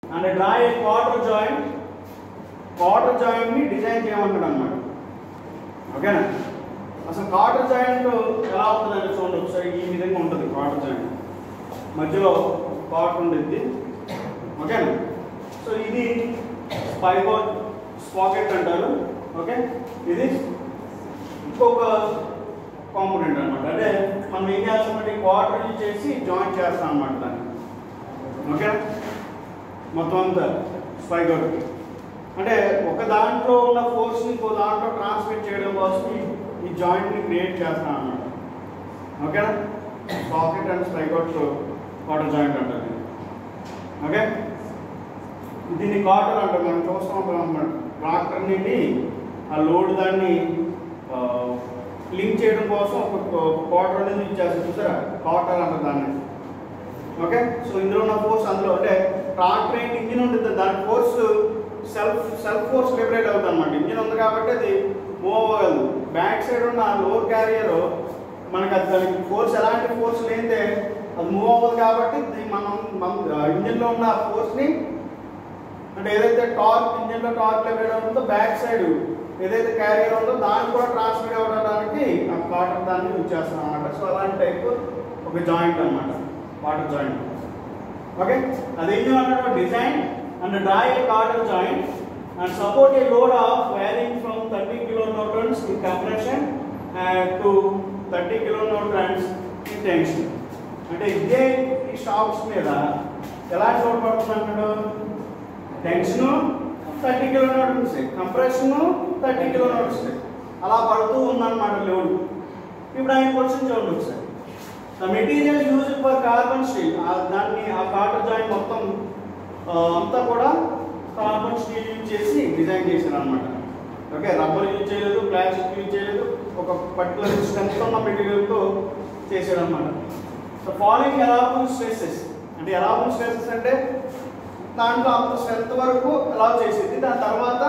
And draw a cotter joint cotter joint ని design చేయమంటాడు అనమాట ఓకేనా అసలు క్వార్టర్ జాయింట్ ఎలా ఉంటుందంటే చూడండి ఒకసారి ఈ విధంగా ఉంటుంది క్వార్టర్ జాయింట్ మధ్యలో క్వార్టర్ ఉంటుంది ఓకేనా సో ఇది స్పైబర్ స్పాకెట్ అంటారు ఓకే ఇది ఇంకొక కాంపోనెంట్ అనమాట అంటే మనం ఏం చేస్తామంటే క్వార్టర్ యూజ్ చేసి జాయింట్ చేస్తాం అనమాట దాన్ని ఓకే మొత్తం అంతా స్పైగర్ అంటే ఒక దాంట్లో ఉన్న ఫోర్స్ని ఇంకో దాంట్లో ట్రాన్స్మిట్ చేయడం కోసం ఈ- ఈ జాయింట్ని క్రియేట్ చేస్తాం అనమాట ఓకేనా socket and spigot cotter joint అంటారు దీన్ని. ఓకే దీన్ని కాటర్ అంటారు మనం చూస్తూ ఉంటాం అనమాట ట్రాక్టర్ నుండి ఆ లోడ్ దాన్ని లింక్ చేయడం కోసం ఒక క్వార్టర్ అనేది ఇచ్చేస్తారు చూసారా కాటర్ అంటారు దాన్ని ఓకే సో ఇందులో ఉన్న ఫోర్స్ అందులో అంటే ట్రాక్టర్ ఏంటి ఇంజిన్ ఉంటుంది దాని force self self force liberate అవుతుంది అనమాట ఇంజిన్ ఉంది కాబట్టి అది మూవ్ అవ్వగలదు బ్యాక్ సైడ్ ఉన్న లోడ్ క్యారియర్ మనకి అది దానికి ఫోర్స్ ఎలాంటి ఫోర్స్ లేనిదే అది మూవ్ అవ్వదు కాబట్టి ఇది మనం మన ఇంజిన్లో ఉన్న ఫోర్స్ని అంటే ఏదైతే టార్క్ ఇంజిన్లో టార్క్ లిబరేట్ అవుతుందో బ్యాక్ సైడ్ ఏదైతే క్యారియర్ ఉందో దాన్ని కూడా ట్రాన్స్మిట్ అవ్వడానికి ఆ కాటర్ దాన్ని యూజ్ చేస్తాం అనమాట సో అలాంటి టైప్ ఒక జాయింట్ అన్నమాట వాటర్ జాయింట్ ఓకే అదేం చేయాలంటే design and draw a cotter joint and support a load of varying from thirty kilonewtons in compression to thirty kilonewtons in tension అంటే ఇదే ఈ షాప్స్ మీద ఎలాంటి లోడ్ పడుతుంది అంటాడు tension thirty kilonewtons compression thirty kilonewtons అలా పడుతూ ఉందన్నమాట లోడ్ ఇప్పుడు ఆయన క్వశ్చన్ చూడండి ఒకసారి the material use for carbon steel దాన్ని ఆ కాటర్ జాయింట్ మొత్తం ఆ, అంతా కూడా కార్బన్ స్టీల్ యూజ్ చేసి డిజైన్ చేశారు అనమాట ఓకే రబ్బర్ యూజ్ చేయలేదు ప్లాస్టిక్ యూజ్ చేయలేదు ఒక పర్టికులర్ స్ట్రెంత్ ఉన్న మెటీరియల్తో చేశాడు అనమాట సో ఫాలోయింగ్ ఎలాబుల్ స్ట్రెసెస్ అంటే ఎలాబుల్ స్ట్రెసెస్ అంటే దాంట్లో అంత స్ట్రెంత్ వరకు అలా చేసేది దాని తర్వాత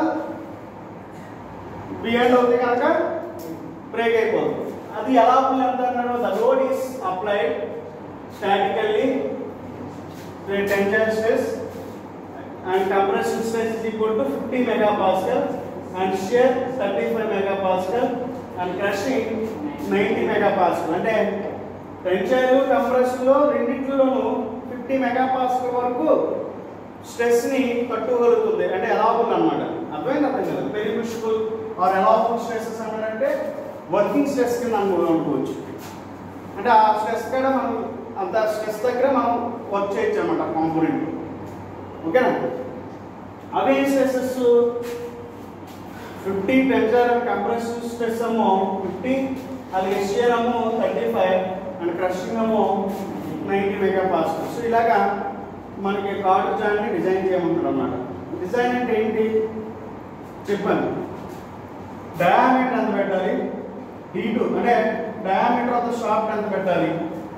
బియాండ్ అవుతే కనుక బ్రేక్ అయిపోతుంది అది ఎలా ఎంత అన్నాడు the load is applied statically tension stress and compression stress is equal to fifty megapascal and shear thirty five megapascal and crushing ninety megapascal అంటే టెన్షన్ కంప్రెషన్లో రెండింటిలోనూ ఫిఫ్టీ మెగా పాస్కల్ వరకు stress ని తట్టుకోగలుగుతుంది అంటే allowable అనమాట అర్థమైంది అర్థం కదా పెరిమిషబుల్ ఆర్ ఎలాబుల్ స్ట్రెసెస్ అన్నాడంటే వర్కింగ్ స్ట్రెస్ కింద అనుకో అనుకోవచ్చు అంటే ఆ స్ట్రెస్ కూడా మనం అంత స్ట్రెస్ దగ్గర మనం వర్క్ చేయొచ్చు అనమాట కాంపోనెంట్ ఓకేనా అవే stresses fifty tensile compression stress ఏమో ఫిఫ్టీ అది ఎస్షియర్ ఏమో థర్టీ ఫైవ్ అండ్ క్రషింగ్ ఏమో నైంటీ మెగా పాస్కల్ సో ఇలాగా మనకి కార్డు జాయిన్ డిజైన్ చేయమంటారు అన్నమాట డిజైన్ అంటే ఏంటి చెప్పాను డయామీటర్ ఎంత పెట్టాలి డి టూ అంటే డయామీటర్ ఆఫ్ ద షాఫ్ట్ ఎంత పెట్టాలి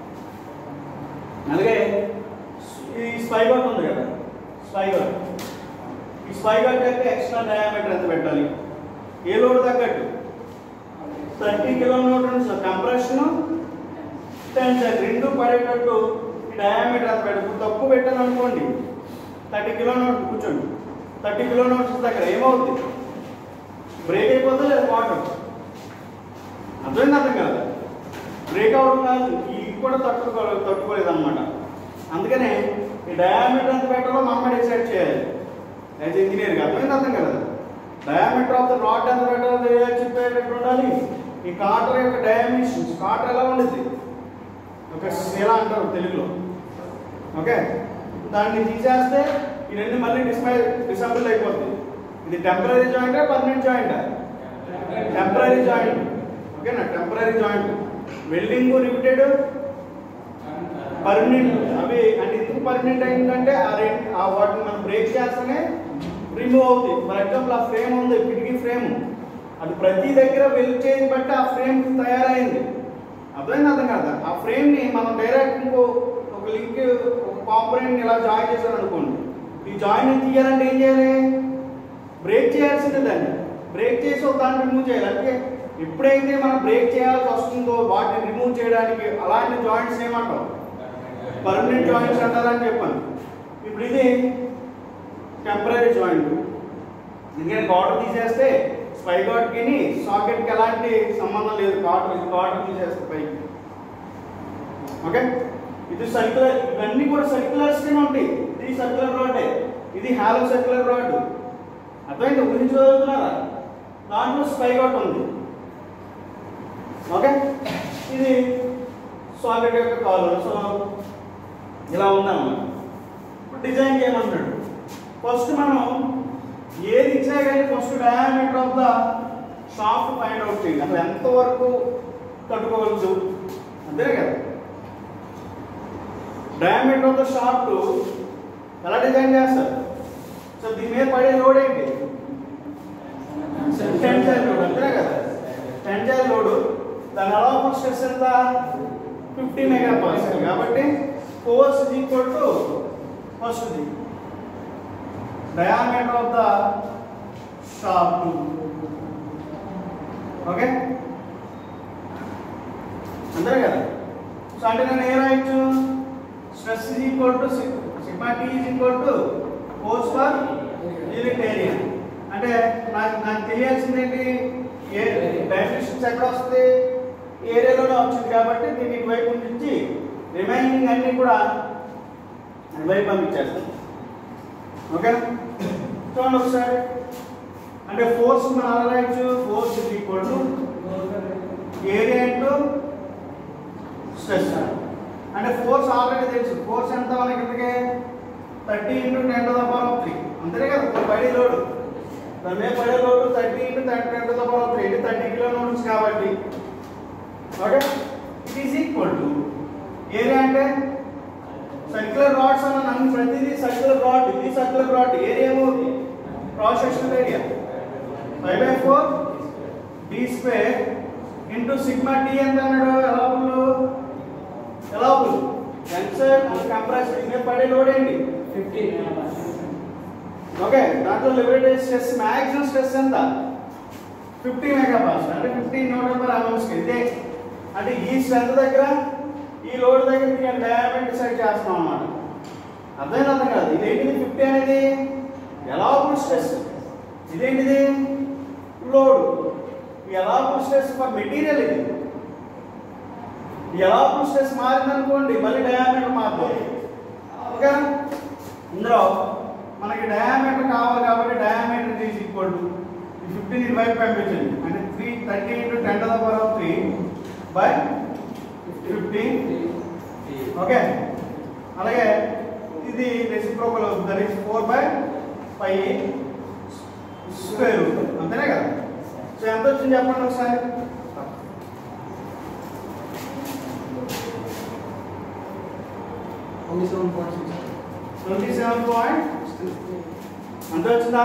అలాగే ఈ స్పైగర్ ఉంది కదా స్పైగర్ ఈ స్పైగర్ యొక్క ఎక్స్ట్రా డయామీటర్ ఎంత పెట్టాలి ఏ లోడ్ తగ్గట్టు థర్టీ కిలోమీటర్స్ కంప్రెషన్ టెన్షన్ రెండు పడేటట్టు ఈ డయామీటర్ అంత పెట్టు ఇప్పుడు తక్కువ పెట్టాను అనుకోండి థర్టీ కిలోమీటర్ కూర్చోండి థర్టీ కిలోమీటర్స్ దగ్గర ఏమవుతుంది బ్రేక్ అయిపోతే లేదు వాటర్ అర్థమైంది అర్థం కదా బ్రేక్ అవడం కాదు ఇది కూడా తట్టుకో తట్టుకోలేదు అనమాట అందుకనే ఈ డయామీటర్ ఎంత పెట్టాలో మనం డిసైడ్ చేయాలి యాజ్ ఇంజనీర్గా అర్థమైంది అర్థం కదా డయామీటర్ ఆఫ్ ద రాడ్ ఎంత పెట్టాలో చెప్పేటట్టు ఉండాలి ఈ కాటర్ యొక్క డయామిషన్స్ కాటర్ ఎలా ఉండేది ఒక శిల అంటారు తెలుగులో ఓకే దాన్ని తీసేస్తే ఈ రెండు మళ్ళీ డిస్మై డిసెంబుల్ అయిపోతుంది ఇది temporary joint permanent joint temporary joint ఓకేనా temporary joint welding riveted permanent అవి అంటే ఎందుకు పర్మనెంట్ అయిందంటే ఆ రెండు ఆ వాటిని మనం బ్రేక్ చేస్తేనే రిమూవ్ అవుతుంది ఫర్ ఎగ్జాంపుల్ ఆ ఫ్రేమ్ ఉంది కిటికీ ఫ్రేమ్ అది ప్రతి దగ్గర వెల్డ్ చేయని బట్టి ఆ ఫ్రేమ్ తయారైంది అర్థమైంది అర్థం కదా ఆ ఫ్రేమ్ని మనం డైరెక్ట్ ఇంకో ఒక లింక్ ఒక కాంపోనెంట్ ఇలా జాయిన్ చేశారు అనుకోండి ఈ జాయిన్ తీయాలంటే ఏం చేయాలి బ్రేక్ చేయాల్సిందే దాన్ని బ్రేక్ చేసి ఒక దాన్ని రిమూవ్ చేయాలి అంటే ఎప్పుడైతే మనం బ్రేక్ చేయాల్సి వస్తుందో వాటిని రిమూవ్ చేయడానికి అలాంటి జాయింట్స్ ఏమంటాం పర్మనెంట్ జాయింట్స్ అంటారని చెప్పాను ఇప్పుడు ఇది టెంపరీ జాయింట్ ఎందుకంటే కాటర్ తీసేస్తే స్పై కాట్కి సాకెట్కి ఎలాంటి సంబంధం లేదు కాటర్ ఇది కాటర్ తీసేస్తే పైకి ఓకే ఇది సర్క్యులర్ ఇవన్నీ కూడా సర్క్యులర్స్ కింద ఉంటాయి ఇది సర్క్యులర్ రాడే ఇది హాలో సర్క్యులర్ రాడ్ అర్థమైంది ఊహించగలుగుతున్నారా దాంట్లో స్పై కాట్ ఉంది ఓకే ఇది సాకెట్ యొక్క కాలర్ సో ఇలా ఉందన్నమాట ఇప్పుడు డిజైన్ చేయమంటాడు ఫస్ట్ మనం ఏది ఇచ్చినా కానీ first diameter of the shaft find out చేయండి అసలు ఎంతవరకు తట్టుకోవచ్చు అంతేనే కదా డయామీటర్ ఆఫ్ ద షాఫ్ట్ ఎలా డిజైన్ చేస్తారు సో దీని మీద పడే లోడ్ ఏంటి టెన్జైల్ లోడ్ అంతేనే కదా టెన్జైల్ లోడ్ దాని అలా స్ట్రెస్ ఎంత ఫిఫ్టీ మెగా పాస్కల్ కాబట్టి force is equal to first the diameter of the shaft okay అంతే కదా సో అంటే నేను ఏ రాయొచ్చు stress is equal to sigma t is equal to force per unit area అంటే నాకు నాకు తెలియాల్సింది ఏంటి ఏ డైమెన్షన్స్ ఎక్కడ వస్తుంది ఏరియాలోనే వచ్చింది కాబట్టి దీన్ని ఇటువైపు నుంచి రిమైనింగ్ అన్ని కూడా ఇటువైపు పంపించేస్తాను ఓకే చూడండి ఒకసారి అంటే ఫోర్స్ మనం అలా రాయొచ్చు force is equal to area into stress అంటే ఫోర్స్ ఆల్రెడీ తెలుసు ఫోర్స్ ఎంత మనకి ఇంతకే thirty into ten to the power of three అంతేనే కదా పడే లోడ్ దాని మీద పడే load thirty into thirty ten to the power of three ఇది థర్టీ కిలో నోట్స్ కాబట్టి okay it is equal to area అంటే సర్క్యులర్ రాడ్స్ అన్న నన్ను ప్రతిదీ సర్క్యులర్ రాడ్ ఇది సర్క్యులర్ రాడ్ ఏరియా ఏమవుతుంది cross sectional area five by four d square into sigma tea ఎంత అన్నాడు ఎలా పుల్లు ఎలా పుల్లు టెన్సైల్ కంప్రెస్ మీద పడే లోడ్ ఏంటి ఓకే దాంట్లో లిబరేటెడ్ స్ట్రెస్ మ్యాక్సిమం స్ట్రెస్ ఎంత ఫిఫ్టీ మెగా పాస్కల్ అంటే ఫిఫ్టీ నూట పర్ అమౌంట్స్కి ఇదే అంటే ఈ స్ట్రెంత్ దగ్గర ఈ లోడ్ దగ్గర నేను డయామీటర్ డిసైడ్ చేస్తున్నాం అన్నమాట అర్థమైంది అర్థం కాదు ఇదేంటిది ఫిఫ్టీ అనేది ఎలా స్ట్రెస్ ఇదేంటిది లోడ్ ఎలా స్ట్రెస్ ఫర్ మెటీరియల్ ఇది ఎలా స్ట్రెస్ మారిందనుకోండి మళ్ళీ డయామీటర్ మారుతుంది ఓకే ఇందులో మనకి డయామీటర్ కావాలి కాబట్టి diameter is equal to fifteen ఇది వైపు పంపించండి అంటే three thirty into ten to the power of three by fifteen okay అలాగే ఇది reciprocal that is four by pi square root అంతేనే కదా సో ఎంత వచ్చింది చెప్పండి ఒకసారి ట్వంటీ సెవెన్ పాయింట్ ఎంత వచ్చిందా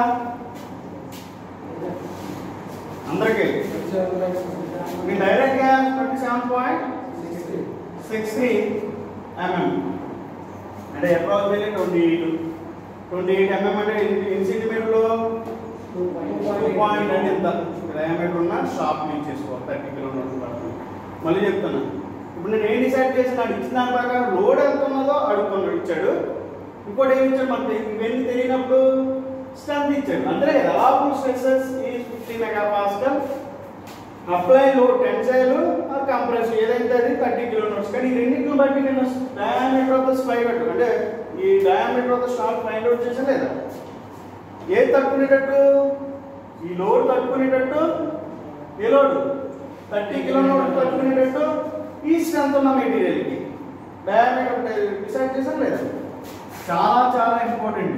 అందరికీ మీ డైరెక్ట్ గా twenty seven point six three mm అంటే approximately twenty eight twenty eight MM అంటే ఎన్ని సెంటీమీటర్లు టూ పాయింట్ అంటే ఎంత డయామీటర్ ఉన్న షాప్ యూజ్ చేసుకోవాలి థర్టీ కిలోమీటర్స్ పడుతుంది మళ్ళీ చెప్తున్నా ఇప్పుడు నేను ఏం డిసైడ్ చేసినాడు ఇచ్చిన దాని ప్రకారం లోడ్ ఎంత ఉన్నదో అడుగుతున్నాడు ఇచ్చాడు ఇంకోటి ఏమి ఇచ్చాడు మనకి ఇవన్నీ తెలియనప్పుడు స్ట్రెంత్ ఇచ్చాడు అంతే కదా అలాబుల్ స్ట్రెసెస్ ఈ fifty megapascal apply load tensile or compress ఏదైతే అది థర్టీ కిలోమీటర్స్ కానీ ఈ రెండింటిని బట్టి నేను diameter of the spy spigot అంటే ఈ diameter of the stock find out చేసా లేదా ఏది తట్టుకునేటట్టు ఈ లోడ్ తట్టుకునేటట్టు ఏ లోడ్ థర్టీ కిలోమీటర్ తట్టుకునేటట్టు ఈ స్ట్రెంత్ ఉన్న మెటీరియల్కి డయామీటర్ డిసైడ్ చేసాం లేదా చాలా చాలా important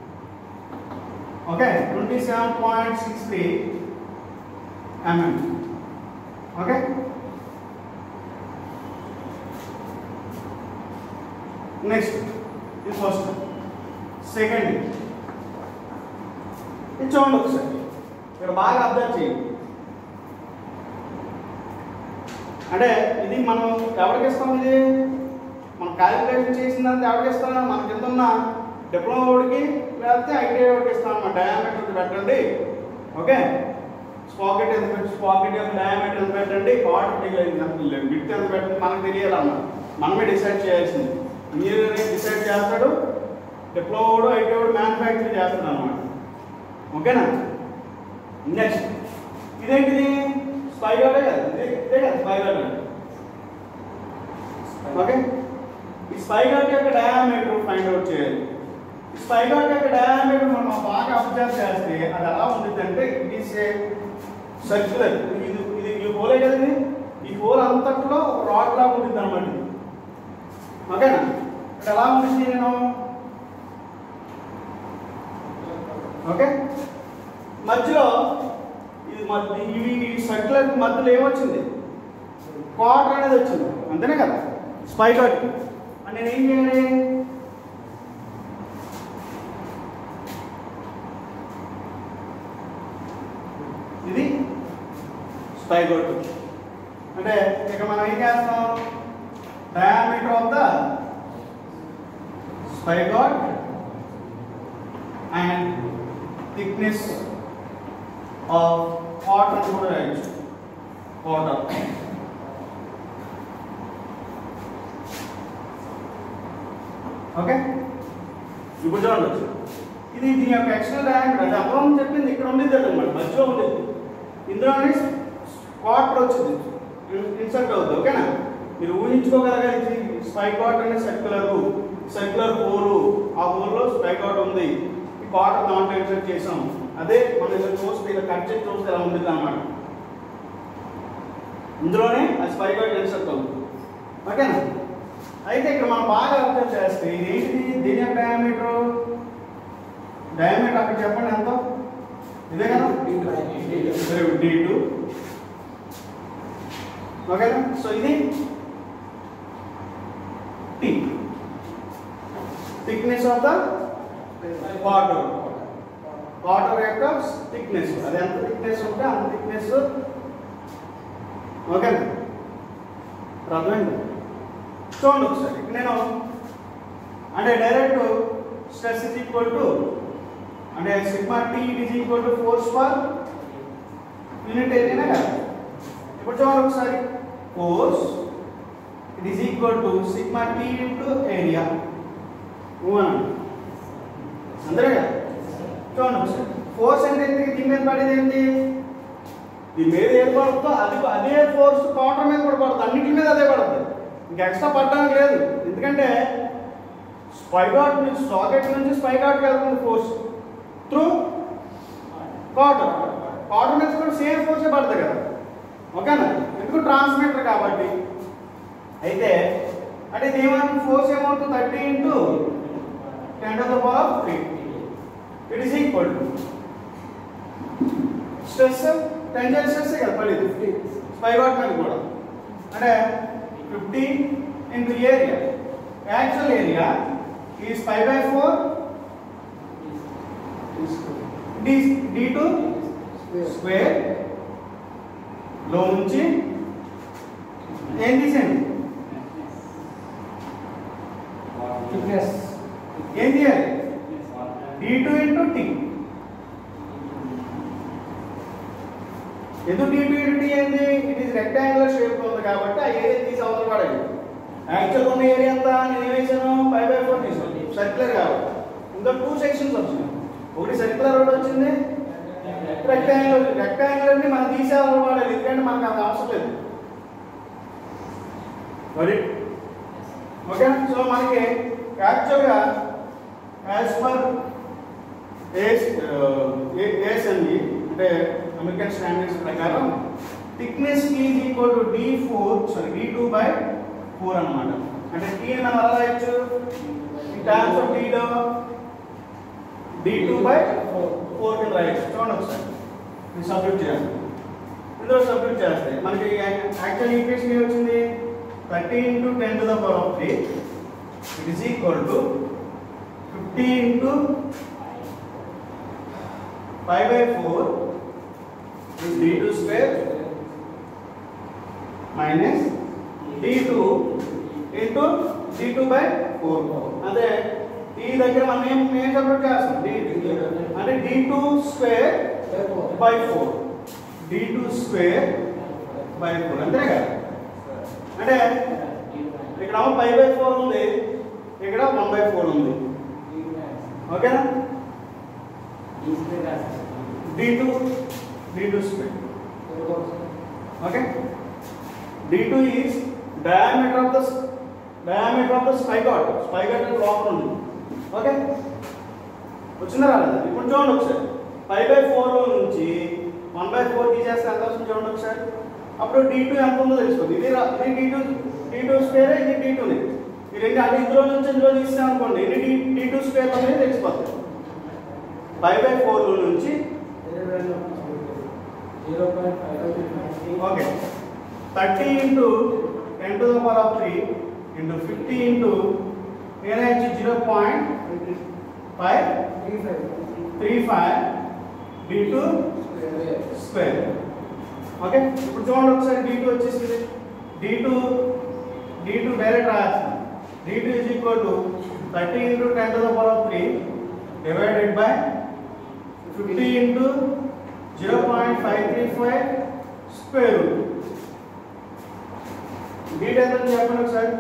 okay twenty seven point six three mm okay next ఇది ఫస్ట్ సెకండ్ ఇది చూడండి ఒకసారి ఇక్కడ బాగా అబ్జర్వ్ చేయండి అంటే ఇది మనం ఎవరికి ఇస్తాం ఇది మనం క్యాలిక్యులేషన్ చేసిన తర్వాత ఎవరికి ఇస్తాం మన కింద ఉన్న డిప్లొమా వాడికి లేకపోతే ఐటీఐ వాడికి ఇస్తాం అన్నమాట డయామీటర్ పెట్టండి ఓకే స్పాకెట్ ఎంత పెట్టి స్పాకెట్ యొక్క డయామీటర్ ఎంత పెట్టండి కార్డ్ బిట్ ఎంత పెట్టండి మనకు తెలియాలన్నమాట మనమే డిసైడ్ చేయాల్సింది ఇంజనీరింగ్ డిసైడ్ చేస్తాడు డిప్లొమా వాడు ఐటీ వాడు మ్యానుఫ్యాక్చర్ చేస్తున్నాడు ఓకేనా నెక్స్ట్ ఇదేంటిది స్పైగాటే కదా ఇదే ఇదే కదా స్పైగాట్ అంటే ఓకే ఈ స్పైగాట్ యొక్క డయామీటర్ ఫైండ్ అవుట్ చేయాలి ఈ స్పైగాట్ యొక్క డయామీటర్ మనం బాగా అబ్జర్వ్ చేస్తే అది ఎలా ఉంటుంది అంటే ఇట్ ఈస్ ఏ సర్క్యులర్ ఇది ఇది ఈ హోలే కదా ఇది ఈ హోల్ అంతట్లో రాడ్ లాగా ఉంటుంది అనమాట ఇది. ఓకేనా ఇక్కడ ఎలా ఉంటుంది నేను ఓకే మధ్యలో ఇది మధ్య ఇవి ఈ సర్క్యులర్ మధ్యలో ఏమొచ్చింది క్వార్టర్ అనేది వచ్చింది అంతేనే కదా స్పైగాట్ అంటే నేను ఏం చేయాలి ఇది స్పైగోట్ అంటే ఇక మనం ఏం చేస్తాం diameter of the spigot and thickness of cotter కూడా రాయొచ్చు వాటర్ ఓకే ఇప్పుడు చూడండి ఇది దీని యొక్క ఎక్స్టర్నల్ డయామీటర్ అది అప్పుడు చెప్పింది ఇక్కడ ఉండేది అనమాట మధ్యలో ఉండేది ఇందులోనే క్వార్టర్ వచ్చింది ఇన్సర్ట్ అవుతుంది ఓకేనా మీరు ఊహించుకోగలగాలి స్పై క్వార్టర్ అనే సర్క్యులర్ సర్క్యులర్ హోల్ ఆ హోల్లో స్పై క్వార్టర్ ఉంది ఈ క్వార్టర్ దాంట్లో ఇన్సర్ట్ చేసాం అదే మనం ఇలా చూస్తే ఇలా కట్ చేసి చూస్తే ఇలా ఉంటుంది అన్నమాట ఇందులోనే ఆ స్పై క్వార్టర్ ఇన్సర్ట్ అవుతుంది ఓకేనా అయితే ఇక్కడ మనం బాగా అర్థం చేస్తే ఇది ఏంటిది దీని యొక్క డయామీటర్ డయామీటర్ అక్కడ చెప్పండి ఎంత ఇదే కదా డి టూ ఓకేనా సో ఇది t thickness of the cotter cotter యొక్క థిక్నెస్ అది ఎంత థిక్నెస్ ఉంటే అంత థిక్నెస్ ఓకేనా అర్థమైంది చూడండి ఒకసారి ఇక్కడ నేను అంటే direct stress is equal to అంటే sigma tea it is equal to force per unit ఏరియానే కదా ఇప్పుడు చూడండి ఒకసారి force it is equal to sigma tea into area one అందరే కదా చూడండి ఒకసారి ఫోర్స్ అంటే ఏంటి దీని మీద పడేది ఏంటి దీని మీద ఏది పడుతుందో అది అదే ఫోర్స్ కౌంటర్ మీద కూడా పడుతుంది అన్నింటి మీద అదే పడుతుంది ఇంకా ఎక్స్ట్రా పడడానికి లేదు ఎందుకంటే స్పైగాట్ నుంచి సాకెట్ నుంచి స్పైగాట్కి వెళ్తుంది ఫోర్స్ త్రూ కాటర్ కాటర్ మీద కూడా సేమ్ ఫోర్సే పడుతుంది కదా ఓకేనా ఎందుకు ట్రాన్స్మిటర్ కాబట్టి అయితే అంటే ఇది ఏమవుతుంది ఫోర్స్ ఏమవుతుంది thirty into ten to the power of three it is equal to stress tension stress కదా పడేది స్పైగాట్ మీద కూడా అంటే fifty into area actual area is pi by four d d two square లో నుంచి ఏం తీసేయండి థిక్నెస్ ఏం తీయాలి డి టూ ఇంటూ టీ ఎందుకు డి టూ ఇంటూ టీ ఏంది ఇట్ ఈస్ రెక్టాంగులర్ షేప్ ఉంది కాబట్టి ఆ ఏరియా తీసి అవతల పడాలి యాక్చువల్ ఉన్న ఏరియా అంతా నేను ఏం వేసాను ఫైవ్ బై ఫోర్ తీసాను సర్క్యులర్ కాబట్టి ఇంకా టూ సెక్షన్స్ వచ్చినాయి ఒకటి సర్క్యులర్ ఒకటి వచ్చింది రెక్టాంగులర్ రెక్టాంగులర్ ని మనం తీసేవాళ్ళు వాడాలి ఎందుకంటే మనకు అంత అవసరం లేదు మరి ఓకే సో మనకి యాక్చువల్గా యాజ్ పర్ ఏస్ ఏఎస్ఎన్జి అంటే అమెరికన్ స్టాండర్డ్స్ ప్రకారం thickness is equal to D four sorry d two by four అనమాట అంటే టీ మనం ఎలా రాయొచ్చు ఈ టర్మ్స్ ఆఫ్ టీలో డి టూ బై ఫోర్ కింద రాయొచ్చు చూడండి ఒకసారి ఇది సబ్మిట్ చేయాలి ఇందులో సబ్మిట్ చేస్తే మనకి యాక్చువల్ ఈక్వేషన్ ఏమి వచ్చింది thirty into ten to the power of three it is equal to fifty into five by four is d2 square minus d2 into d2 by 4 అదే ఈ దగ్గర మనం ఏం ఏం సపరేట్ చేస్తాం d అంటే d2 square by 4 d2 square by 4 అంతే కదా అంటే ఇక్కడ 5 బై 4 ఉంది ఇక్కడ 1 బై 4 ఉంది ఓకేనా d2 d2 square okay d2 is diameter of the diameter of the spigot spigot అంటే లోపల ఉంది ఓకే వచ్చిందా రాలేదా ఇప్పుడు చూడండి ఒకసారి ఫైవ్ బై ఫోర్ నుంచి వన్ బై ఫోర్ తీసేస్తే ఎంత వస్తుంది చూడండి ఒకసారి అప్పుడు డి టూ ఎంత ఉందో తెలుస్తుంది ఇది రా- ఇది d two D two square ఇది డి టూనే ఈ రెండు అంటే ఇందులో నుంచి ఇందులో తీస్తే అనుకోండి ఇది డి డి టూ స్క్వేర్ అనేది తెలిసిపోతుంది ఫైవ్ బై ఫోర్ నుంచి okay thirty into ten to the power of three into fifty into ఏదైతే zero point five three five D two square okay ఇప్పుడు చూడండి ఒకసారి డి టూ వచ్చేసింది D two D two direct రాయాల్సింది D two is equal to thirty into ten to the power of three divided by fifty into zero point five three five square root డీట్ ఎంత ఉంది చెప్పండి ఒకసారి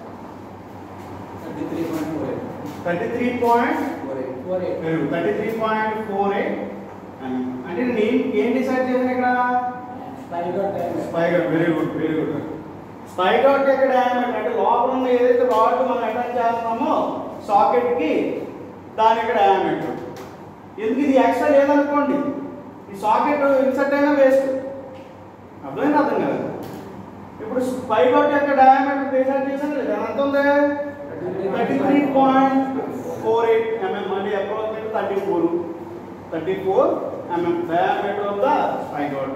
thirty three point thirty three point four eight అంటే నేను ఏం decide చేశాను ఇక్కడ spigot very good very good spigot యొక్క డయామీటర్ అంటే లోపల ఉన్న ఏదైతే రాడ్ మనం అటాచ్ చేస్తున్నామో సాకెట్ కి దాని యొక్క డయామీటర్ ఎందుకు ఇది ఎక్స్ట్రా లేదనుకోండి ఈ సాకెట్ ఇన్సర్ట్ అయినా వేస్ట్ అర్థమైంది అర్థం కదా ఇప్పుడు స్పైగర్ యొక్క డయామీటర్ డిసైడ్ చేశాను లేదా ఎంత ఉంది thirty three point four eight MM అంటే approximate thirty four thirty four MM diameter of the spigot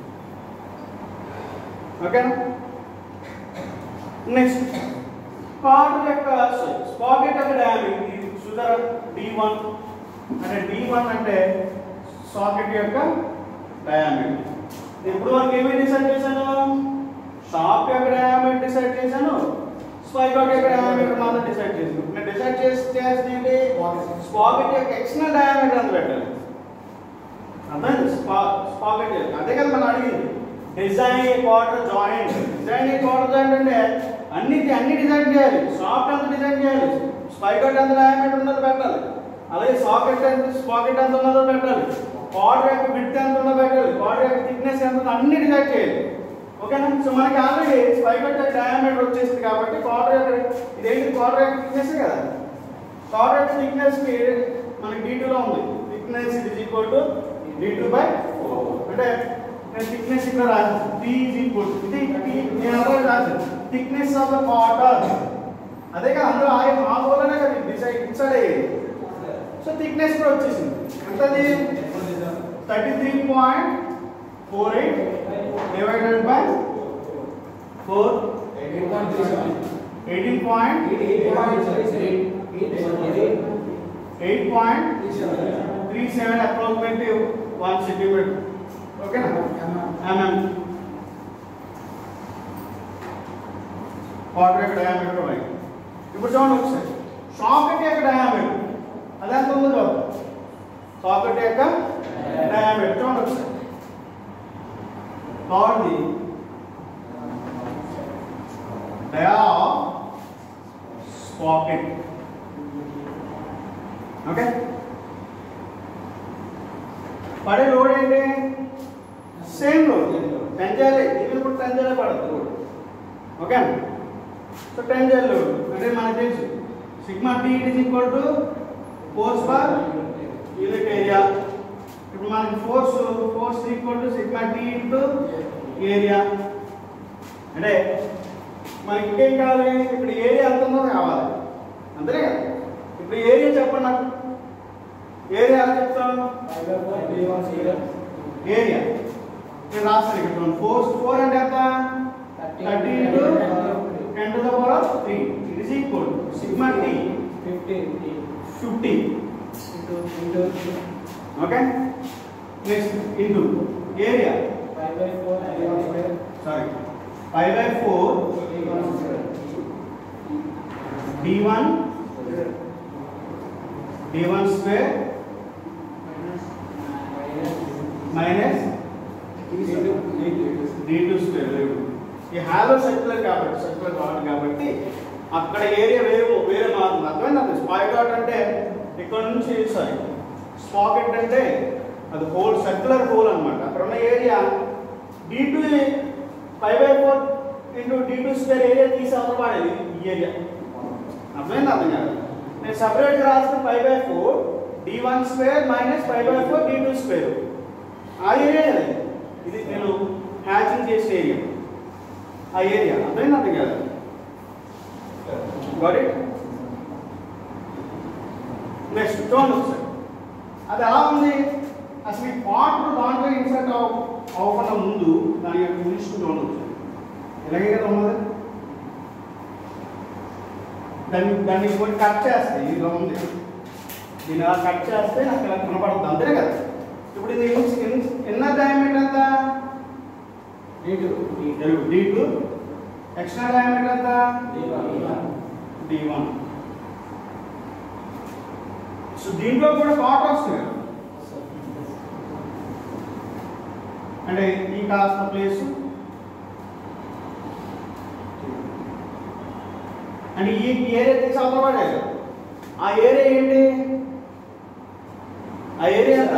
ఓకేనా నెక్స్ట్ కార్డ్ యొక్క స్పాకెట్ యొక్క డయామీటర్ ఇది చూసారా డి వన్ అంటే డి వన్ అంటే సాకెట్ యొక్క డయామీటర్ ఇప్పుడు వరకు ఏమి డిసైడ్ చేశాను షాప్ యొక్క డయామీటర్ డిసైడ్ చేశాను స్పైకాట్ యొక్క డయామీటర్ మాత్రం డిసైడ్ చేశాను నేను డిసైడ్ చేసి చేసింది ఏంటి స్పాకెట్ యొక్క ఎక్స్టర్నల్ డయామీటర్ అంత పెట్టాలి అర్థమైంది స్పా స్పాకెట్ అదే కదా మనం అడిగింది design cotter joint design cotter joint అంటే అన్ని అన్ని డిజైన్ చేయాలి సాఫ్ట్ ఎంత డిజైన్ చేయాలి స్పైకట్ ఎంత డయామీటర్ ఉన్నదో పెట్టాలి అలాగే సాకెట్ ఎంత స్పాకెట్ ఎంత ఉన్నదో పెట్టాలి క్వార్టర్ యొక్క విడ్త్ ఎంత ఉన్నదో పెట్టాలి క్వార్టర్ యొక్క థిక్నెస్ ఎంత ఉందో అన్ని డిజైన్ చేయాలి ఓకేనా సో మనకి ఆల్రెడీ స్పైకట్ యొక్క డయామీటర్ వచ్చేసింది కాబట్టి క్వార్టర్ యొక్క ఇదేంటి క్వార్టర్ యొక్క థిక్నెస్ కదా క్వార్టర్ యొక్క థిక్నెస్ కి మనకి d2 లో ఉంది thickness is equal to d2 by 4 అంటే నేను థిక్నెస్ ఇక్కడ రాశాను t is equal to ఇది T నేను ఆల్రెడీ రాశాను థిక్నెస్ ఆఫ్ ద క్వార్టర్ అదే కదా అందులో ఆ ఆ హోల్లోనే కదా డిసైడ్ డిసైడ్ అయ్యేది సో థిక్నెస్ కూడా వచ్చేసింది ఎంతది thirty three point four eight divided by four eighteen point eight point three seven approximately one centimetre ఓకేనా ఎంఎం క్వార్టర్ యొక్క డయామీటర్ ఉన్నాయి ఇప్పుడు చూడండి ఒకసారి సాకెట్ యొక్క డయామీటర్ అదెంత ఉందో చూద్దాం సాకెట్ యొక్క డయామీటర్ చూడండి ఒకసారి కావాలి డయా స్పాకెట్ ఓకే పడే లోడ్ ఏంటి సేమ్ లోడ్ టెన్ చేయాలి ఇది కూడా టెన్ చేయాలి పడదు లోడ్ ఓకే సో టెన్ చేయాలి లోడ్ అంటే మనకు తెలుసు sigma tea it equal to force per unit area ఇప్పుడు మనకి force force equal to sigma tea into area అంటే మనకి ఇంకేం కావాలి ఇప్పుడు ఏరియా ఎంత ఉందో కావాలి అంతేనే కదా ఇప్పుడు ఏరియా చెప్పండి నాకు ఏరియా ఎలా చెప్తాను ఏరియా నేను రాస్తాను ఇక్కడ ఫోర్ ఫోర్ అంటే ఎంత thirty into ten to the power of three it is equal sigma T fifty okay next into area sorry five by four D one D one square minus D two square ఈ hollow circular కాబట్టి circular రావడం కాబట్టి అక్కడ area వేరే వేరే మారుతుంది అర్థమైంది అది స్పాయ్ డాట్ అంటే ఇక్కడ నుంచి సారీ స్పాకెట్ అంటే అది హోల్ సర్క్యులర్ హోల్ అన్నమాట అక్కడ ఉన్న area D two five by four into D two square area తీసి అవతల వాడేది ఈ ఏరియా అర్థమైంది అర్థం కాదు నేను సపరేట్గా రాసిన five by four D one square minus five by four D two square ఆ ఏరియా కదా ఇది. ఇది నేను హ్యాచింగ్ చేసిన ఏరియా ఆ ఏరియా అర్థమైంది అర్థం కాదు గాట్ ఇట్ నెక్స్ట్ చూడండి ఒకసారి అది ఎలా ఉంది అసలు ఈ పార్ట్ దాంట్లో ఇన్సర్ట్ అవ్వకుండా ముందు దాని యొక్క పొజిషన్ చూడండి ఒకసారి ఇలాగే కదా ఉన్నది దాన్ని దాన్ని కొన్ని కట్ చేస్తే ఇది ఇలా ఉంది దీన్ని అలా కట్ చేస్తే నాకు ఇలా కనపడుతుంది అంతే కదా ఇప్పుడు ఇది ఎన్న డయామీటర్ ఎంత డి టూ ఎక్స్ట్రా డయామీటర్ ఎంత డి వన్ సో దీంట్లో కూడా కాట్ వస్తుంది కదా అంటే ఈ కాస్త ప్లేస్ అంటే ఈ ఏరియా తీసి అవతల పడేది ఆ ఏరియా ఏంటి ఆ ఏరియా ఎంత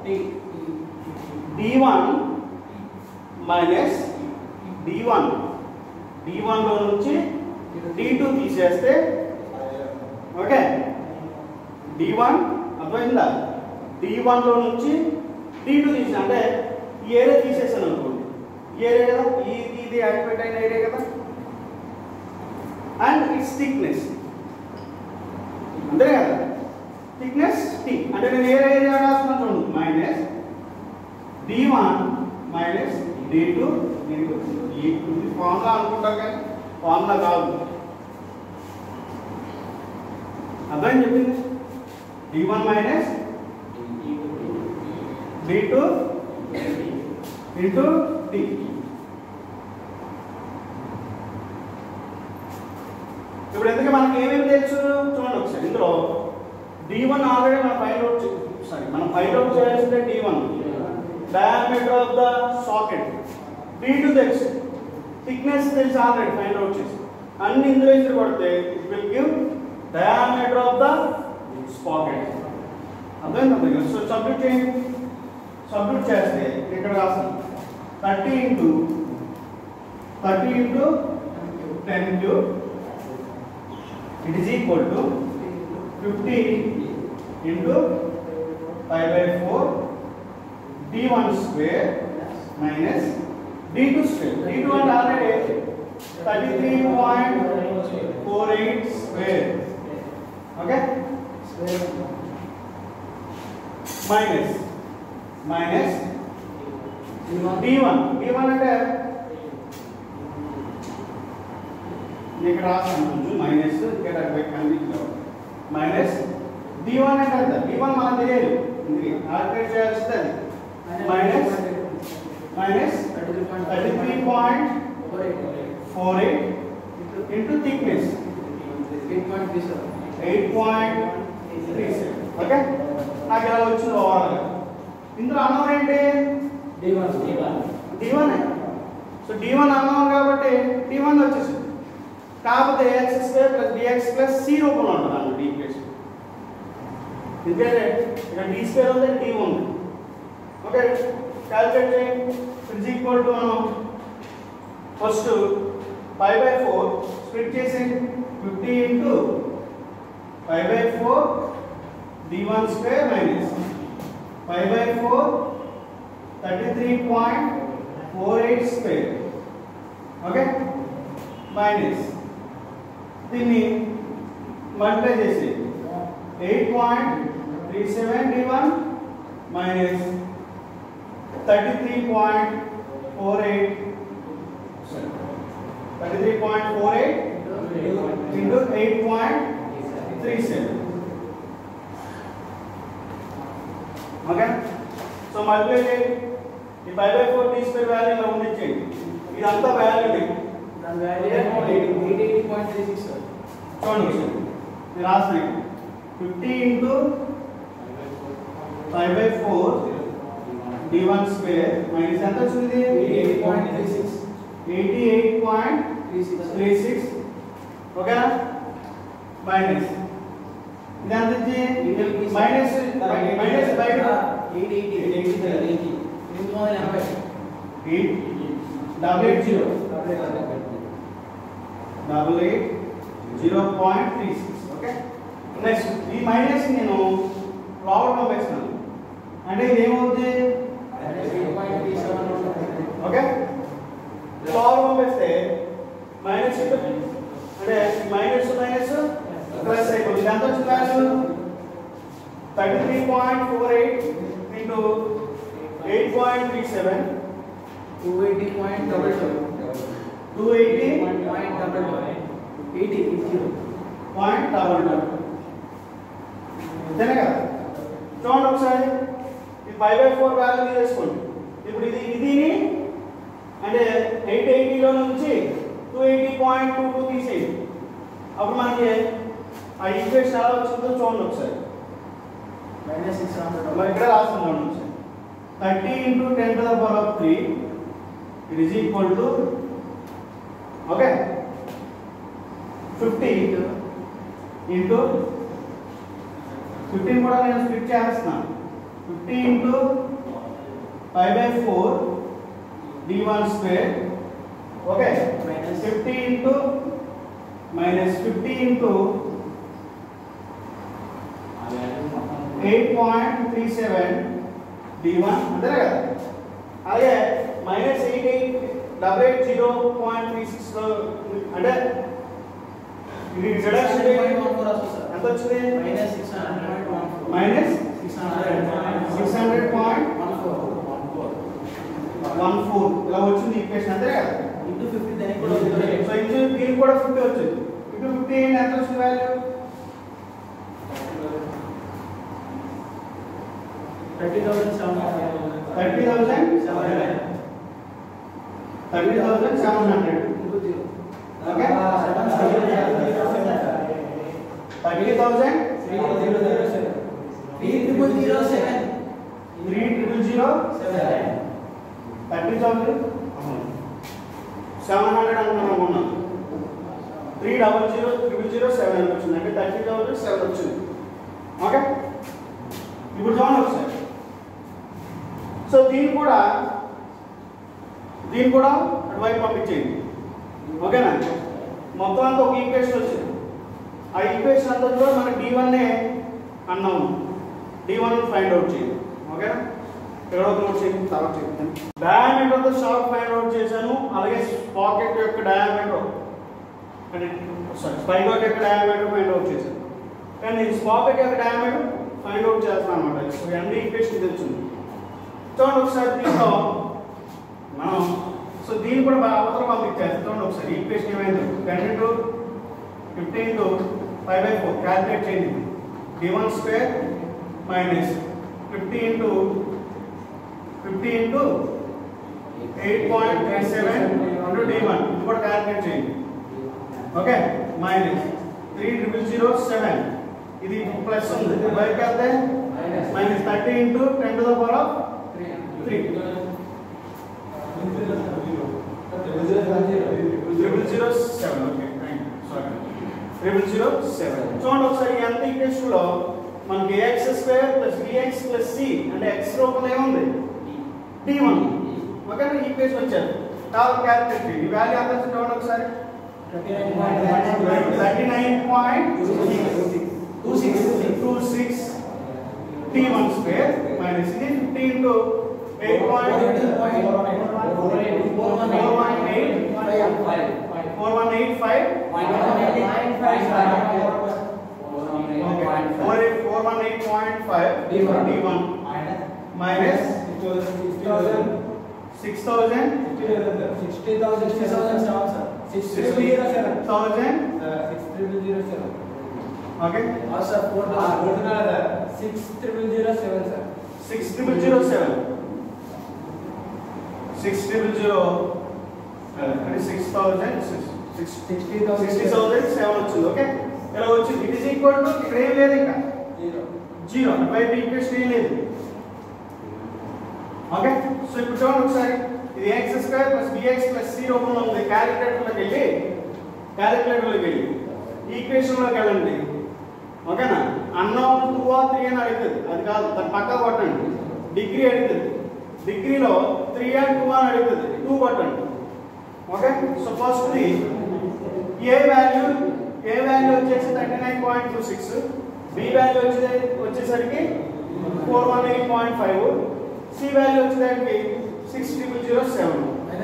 D one minus D one D వన్లో నుంచి డి టూ తీసేస్తే ఓకే డి వన్ అర్థమైందా డి వన్లో నుంచి డి టూ తీసి అంటే ఈ ఏరియా తీసేసాను అనుకోండి ఈ ఏరియా కదా ఈ ఇది యాక్టివేట్ అయిన ఏరియా కదా అండ్ ఇట్స్ థిక్నెస్ అంతే కదా థిక్నెస్ టీ అంటే నేను ఏ ఏరియా రాస్తున్నాను చూడండి minus D one minus D two into ఈ ఇది ఫార్ములా అనుకుంటారు కానీ ఫార్ములా కాదు అర్థం చెప్పింది D one minus D two into D ఇప్పుడు ఎందుకు మనకి ఏమేమి తెలుసు చూడండి ఒకసారి ఇందులో డి వన్ ఆల్రెడీ మనం ఫైండ్ అవుట్ సారీ మనం ఫైండ్ అవుట్ చేయాల్సిందే D one diameter of the socket D two తెలుసు థిక్నెస్ తెలుసు ఆల్రెడీ ఫైండ్ అవుట్ చేసి అన్ని ఇందులో ఇద్దరు కొడితే it will give diameter of the socket అర్థమైంది సో సబ్మిట్ చేయండి సబ్మిట్ చేస్తే ఇక్కడ రాస్తాం thirty into thirty into ten cube it is equal to fifty into five by four D one square minus D two square D two అంటే already thirty three point four eight square okay minus minus D one D one అంటే ఇక్కడ రాసాను కొంచెం minus ఇక్కడ కనిపించలేదు minus D one అంటే ఎంత D one మనకు తెలియదు ఇది క్యాల్కులేట్ చేయాల్సింది అది minus minus thirty three point four eight into thickness eight point three seven okay నాకు ఇలా వచ్చింది ఓవరాల్గా ఇందులో అన్నది ఏంటి D one so D one అన్నాం కాబట్టి డి వన్ వచ్చేసింది కాకపోతే X square plus DX plus C రూపంలో ఉంటుంది అన్న డి ప్లస్ ఎందుకంటే ఇక్కడ డి స్క్వేర్ ఉంది డి ఉంది ఓకే క్యాల్కులేట్ చేయండి ఇట్స్ ఈక్వల్ టు మనం first five by four split చేసి fifty into five by four D one square minus five by four thirty three point four eight square okay minus దీన్ని multiply చేసి eight point three seven D one minus thirty three point four eight thirty three point four eight into eight point three seven okay so multiply చేయండి ఈ five by four T square value ఇలా ఉండించండి ఇదంతా value చూడండి మీరు రాసినాయి fifty into five by four D one square minus ఎంత వచ్చింది eighty eight point three six ఓకేనా మైనస్ ఇది ఎంత ఇచ్చి మైనస్ మైనస్ బయట eight double eight zero double eight zero point three six okay next ఈ మైనస్ నేను లోపల పంపిస్తున్నాను అంటే ఇది ఏమవుతుంది ఓకే లోపల పంపిస్తే మైనస్ అంటే మైనస్ మైనస్ ప్లస్ అయిపోతుంది ఎంత వచ్చింది value thirty three point four eight into eight point three seven two eighty point double two అంతేనే కదా చూడండి ఒకసారి ఇది ఫైవ్ బై ఫోర్ వాల్యూ తీసేసుకోండి ఇప్పుడు ఇది ఇదిని అంటే ఎయిట్ ఎయిటీలో నుంచి two eighty point two two తీసేయండి అప్పుడు మనకి ఆ ఈక్వేషన్ ఎలా వచ్చిందో చూడండి ఒకసారి మరి ఇక్కడ రాస్తున్నాం ఒకసారి thirty into ten to the power of three it is equal to okay fifty into fifteen కూడా నేను స్ప్లిట్ చేస్తున్నాను fifty into five by four D one square okay Minus. Fifty into minus fifty into eight point three seven D one అంతేనా కదా అలాగే minus eight eight double eight zero point three six అంటే ఇది reduction ఎంత వచ్చింది minus six hundred point one four ఇలా వచ్చింది equation అంతే కదా సో ఇంటూ దీనికి కూడా ఫిఫ్టీ వచ్చింది ఇంటూ ఫిఫ్టీ ఎంత వచ్చింది value thirty thousand thirty thousand seven hundred okay thirty thousand three triple zero thirty thousand seven hundred అంటున్నాం అనుకున్నాం three double zero triple zero seven అని వచ్చింది అంటే థర్టీ థౌసండ్ సెవెన్ వచ్చింది ఓకే ఇప్పుడు చూడండి ఒకసారి సో దీన్ని కూడా దీన్ని కూడా అటువైపు పంపించేయండి ఓకేనా మొత్తం అంతా ఒక ఈక్వేషన్ వచ్చింది ఆ ఈక్వేషన్ అంతా కూడా మన డి వన్నే అన్నాము డి వన్ ఫైండ్ అవుట్ చేయండి ఓకేనా ఎక్కడో నోట్ చేయండి తర్వాత చెప్తాను డయామీటర్తో షార్ప్ ఫైండ్ అవుట్ చేశాను అలాగే పాకెట్ యొక్క డయామీటర్ అంటే సారీ స్పైగోట్ యొక్క డయామీటర్ ఫైండ్ అవుట్ చేశాను కానీ నేను స్పాకెట్ యొక్క డయామీటర్ ఫైండ్ అవుట్ చేస్తాను అనమాట సో అన్ని ఈక్వేషన్ తెలిసింది చూడండి ఒకసారి దీంట్లో మనం సో దీన్ని కూడా బాగా అవతల పంపించాలి చూడండి ఒకసారి ఈక్వేషన్ ఏమైంది ten into fifteen into five by four calculate చేయండి D one square minus fifty into fifty into eight point three seven into D one ఇది కూడా క్యాల్కులేట్ చేయండి okay minus three triple zero seven ఇది plus ఉంది బయటకు వెళ్తే minus thirty into ten to the power of three triple zero seven okay sorry triple zero seven చూడండి ఒకసారి ఎంత ఈక్వేషన్ లో మనకి AX square plus BX plus C అంటే ఎక్స్ రూపంలో ఏముంది డి వన్ ఓకే ఈక్వేషన్ వచ్చారు కాబట్టి క్యాల్కులేట్ చేయండి ఈ వాల్యూ ఎంత వచ్చింది చూడండి ఒకసారి thirty nine point two six T one square minus ఇది fifty into eight point four one eight four one eight five four eight four one eight point five D one minus six thousand thousand okay six triple zero seven six triple zero అంటే six thousand six sixty thousand seven వచ్చింది okay ఇలా వచ్చింది it is equal to ఇక్కడ ఏం లేదు ఇంకా zero బయట equation ఏం లేదు ఓకే సో ఇప్పుడు చూడండి ఒకసారి ఇది X square plus BX plus C రూపంలో ఉంది క్యాలిక్యులేటర్లోకి వెళ్ళి క్యాలిక్యులేటర్లోకి వెళ్ళి ఈక్వేషన్లోకి వెళ్ళండి ఓకేనా అన్నౌన్ టూ ఆ త్రీ అని అడుగుతుంది అది కాదు దాని పక్క కొట్టండి డిగ్రీ అడుగుతుంది డిగ్రీలో త్రీ అండ్ టూ అని అడుగుతుంది టూ కొట్టండి okay so first A value A value వచ్చేసి thirty nine point two six B value వచ్చే వచ్చేసరికి four one eight point five C value వచ్చేసరికి six triple zero seven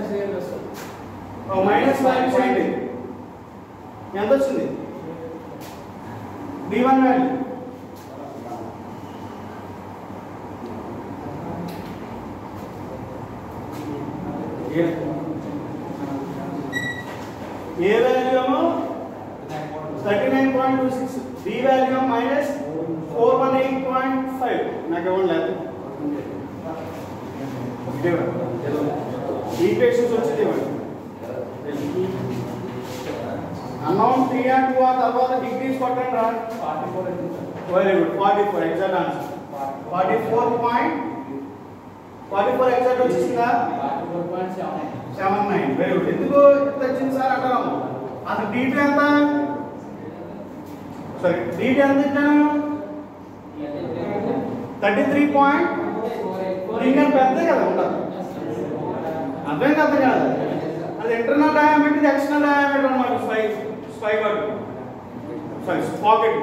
minus value చేయండి ఎంత వచ్చింది D one value A value ఏమో thirty nine point two six B value minus four one eight point five నాకు ఇవ్వండి లేదు equations వచ్చింది ఇవ్వండి అమౌంట్ త్రీ అండ్ టూ ఆ తర్వాత డిగ్రీస్ కొట్టండి రా very good forty four exact answer forty four point forty four exact వచ్చేసిందా సెవెన్ నైన్ వెరీ గుడ్ ఎందుకు ఎంత వచ్చింది సార్ అంటాము అసలు డీటీ ఎంత సారీ డీటీ ఎంత ఇచ్చాను థర్టీ త్రీ పాయింట్ ఇంకా పెద్దది కదా ఉండదు అర్థం కాదు కాదు అది ఇంటర్నల్ డయామీటర్ ఇది ఎక్స్టర్నల్ డయామీటర్ అన్నమాట స్పై spigot sorry socket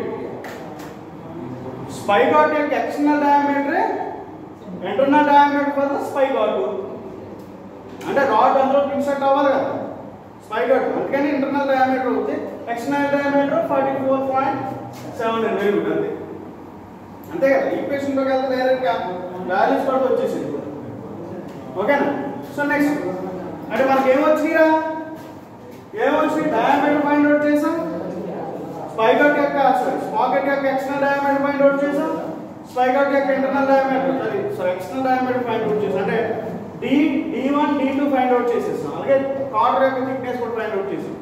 spigot యొక్క external diameter internal diameter for the spigot అంటే రాడ్ అందులో ఫిక్సెట్ అవ్వాలి కదా స్పై గాట్ అందుకని ఇంటర్నల్ డయామీటర్ అవుతుంది external diameter forty four point seven very good అంతే అంతే కదా ఈక్వేషన్లోకి వెళ్తే డైరెక్ట్గా వాల్యూస్ కూడా వచ్చేసింది ఓకేనా సో నెక్స్ట్ అంటే మనకి ఏమొచ్చిరా ఏమొచ్చి డయామీటర్ ఫైండ్ అవుట్ చేసాం స్పైగట్ యొక్క సారీ స్పాకెట్ యొక్క ఎక్స్టర్నల్ డయామీటర్ ఫైండ్ అవుట్ చేసాం స్పైగట్ యొక్క internal diameter sorry sorry external diameter find out చేసాం అంటే D D one D two find out చేసేసాం అలాగే కార్డర్ యొక్క థిక్నెస్ కూడా ఫైండ్ అవుట్ చేసాం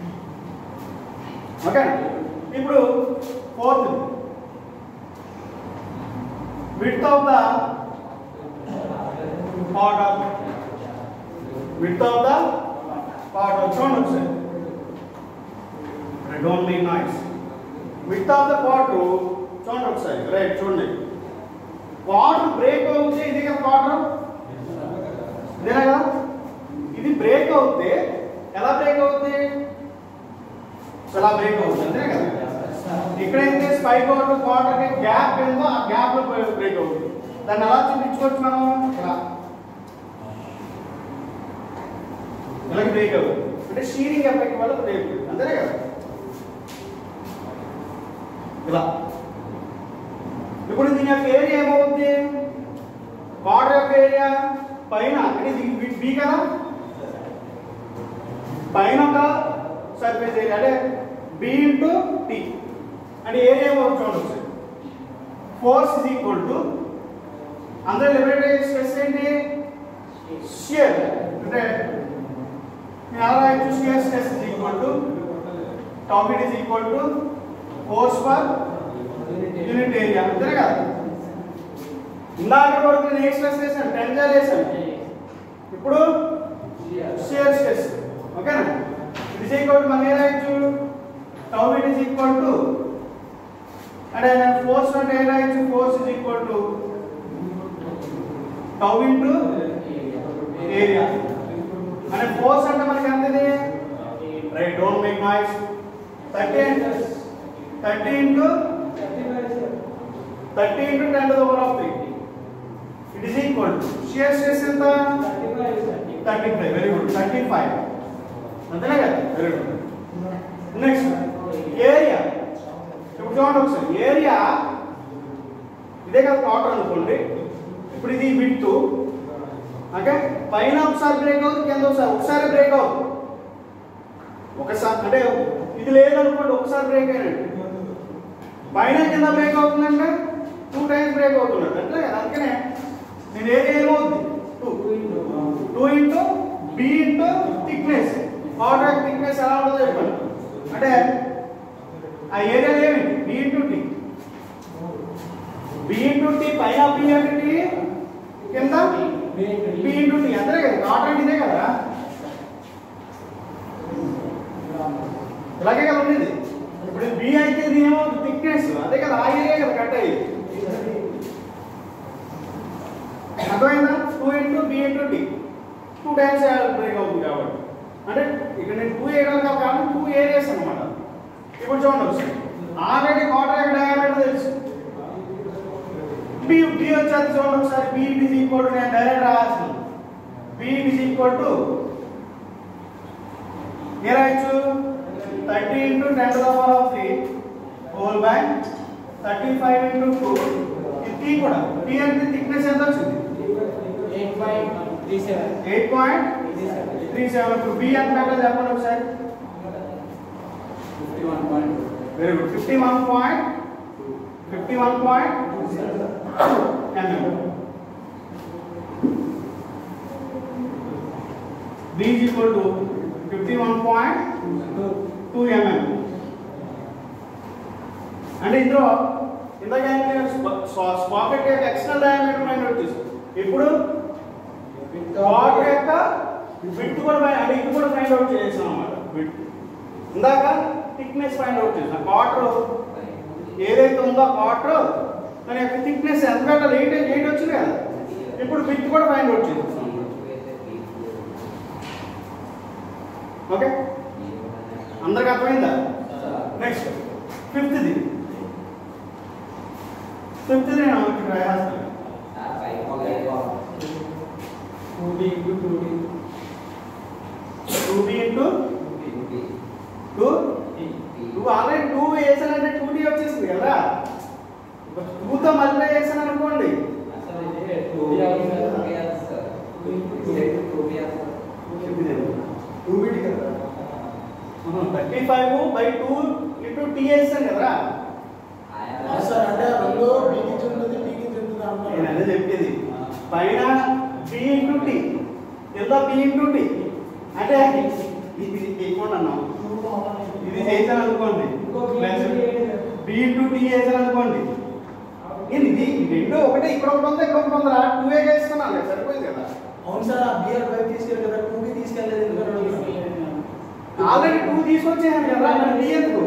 ఓకే ఇప్పుడు fourth width of the part of width of the part of చూడండి ఒకసారి don't make noise with of the water చూడండి ఒకసారి రైట్ చూడండి వాటర్ బ్రేక్ అవుతే ఇది కదా వాటర్ ఇదేనా కదా ఇది బ్రేక్ అవుతే ఎలా బ్రేక్ అవుతుంది ఎలా బ్రేక్ అవుతుంది అంతే కదా ఎక్కడైతే స్పైక్ వాటర్ వాటర్ కి గ్యాప్ ఏందో ఆ గ్యాప్ లో బ్రేక్ అవుతుంది దాన్ని ఎలా చూపించుకోవచ్చు మనం ఇలా ఇలా బ్రేక్ అవుతుంది అంటే షీరింగ్ ఎఫెక్ట్ వల్ల బ్రేక్ అవుతుంది అంతేనే కదా ఇలా ఇప్పుడు దీని యొక్క ఏరియా ఏమవుతుంది వాటర్ యొక్క ఏరియా పైన అంటే ఇది బి కదా పైన ఒక సర్ఫేస్ ఏరియా అంటే బి ఇంటూ టీ అంటే ఏరియా ఏమవుతుంది చూడండి ఒకసారి ఫోర్స్ ఇస్ ఈక్వల్ టు అందరూ లిబరేటరీ స్ట్రెస్ ఏంటి షియర్ అంటే నేను ఎలా రాయొచ్చు shear stress is equal to topic is equal to force per unit area అంతేనే కదా ఇందాక వరకు నేను ఏ స్ట్రెస్ వేసాను టెన్జర్ వేసాను ఇప్పుడు షియర్ స్ట్రెస్ ఓకేనా ఇది ఇస్ ఈక్వల్ టు మనం ఏ రాయొచ్చు tau it is equal to అంటే ఫోర్స్ అంటే ఏ రాయొచ్చు force is equal to tau into area అంటే ఫోర్స్ అంటే మనకి ఎంతది right don't make noise thirty thirty into thirty into ten to the power of three it is equal to shear stress ఎంత thirty five very good thirty five అంతేనా కదా very good next area ఇప్పుడు చూడండి ఒకసారి area ఇదే కదా quarter అనుకోండి ఇప్పుడు ఇది విడ్త్ ఓకే పైన ఒకసారి బ్రేక్ అవుతుంది కింద ఒకసారి ఒకసారి బ్రేక్ అవుతుంది ఒకసారి అంటే ఇది లేదనుకోండి ఒకసారి బ్రేక్ అయినట్టు పైన కింద బ్రేక్ అవుతుందంటే టూ టైమ్స్ బ్రేక్ అవుతున్నట్టు అంటే అందుకనే నేను ఏరియా ఏమవుతుంది two two into B into thickness water thickness ఎలా ఉంటుందో చెప్పండి అంటే ఆ ఏరియా ఏమిటి B into T B into T పైన బి అంటే టీ కింద బి ఇంటూ టీ అంతే కదా వాటర్ అంటే ఇదే కదా ఇలాగే కదా ఉండేది ఇప్పుడు బి అయితే ఇది ఏమవుతుంది థిక్నెస్ అదే కదా ఆ ఏరియా కదా కట్ అయ్యింది అర్థమైందా two into B into D two times break అవుతుంది కాబట్టి అంటే ఇక్కడ నేను టూ వేయడం కాబట్టి టూ ఏరియాస్ అనమాట ఇప్పుడు చూడండి ఒకసారి ఆల్రెడీ వాటర్ యొక్క డయామీటర్ తెలుసు బి బి వచ్చేది చూడండి ఒకసారి బి ఇట్ ఈక్వల్ టు నేను డైరెక్ట్ రాయాల్సింది బి ఇట్ ఈక్వల్ టు ఏ రాయొచ్చు thirty into ten to the power of three whole by thirty five into two ఇది టీ కూడా టీ అంటే థిక్నెస్ ఎంత వచ్చింది eight point three seven eight point three seven ఇప్పుడు బి ఎంత పెట్టాలి చెప్పండి ఒకసారి fifty one point very good fifty one point fifty one point mm B is equal to fifty one point two mm అంటే ఇందులో ఇందాక స్పాకెట్ యొక్క external diameter mind వచ్చేసి ఇప్పుడు వాటర్ యొక్క విత్ కూడా find- అంటే ఇది కూడా ఫైండ్ అవుట్ చేసాం అన్నమాట విత్ ఇందాక థిక్నెస్ ఫైండ్ అవుట్ చేసాం వాటర్ ఏదైతే ఉందో వాటర్ దాని యొక్క థిక్నెస్ ఎంత పెట్టాలి ఎయిట్ ఎయిట్ వచ్చింది కదా ఇప్పుడు విత్ కూడా ఫైండ్ అవుట్ చేసాం ఓకే అందరికి అర్థమైందా నెక్స్ట్ ఫిఫ్త్ది ఫిఫ్త్ది నేను ఇక్కడ రాయాల్సిన two D into two D two B into two నువ్వు ఆల్రెడీ టూ వేసానంటే టూ డి వచ్చేసింది కదా టూతో మళ్ళీ వేసాను అనుకోండి అసలు ఇది టూ డి అవుతుంది టూ బిట్ కదా thirty five by two into T వేసాను కదా సార్ అంటే రెండు బీకి చెందుతుంది టీకి చెందుతుంది నేను అంటున్నారు అదే చెప్పేది పైన బి ఇంటూ టీ కింద బి ఇంటూ టీ అంటే ఇది ఎక్కువ అన్నాం ఇది చేశాను అనుకోండి బి ఇంటూ టీ చేశాను అనుకోండి ఇది ఇది రెండు ఒకటే ఇక్కడ ఒకటి ఉంది ఇక్కడ ఒకటి ఉంది టూ ఏ చేస్తున్నాను సరిపోయింది కదా అవును సార్ ఆ బిఆర్ బైక్ తీసుకెళ్ళి కదా టూ బి తీసుకెళ్ళలేదు ఎందుకంటే అడుగుతున్నాను. ఆల్రెడీ టూ తీసుకొచ్చేసాను కదా మరి టీ ఎందుకు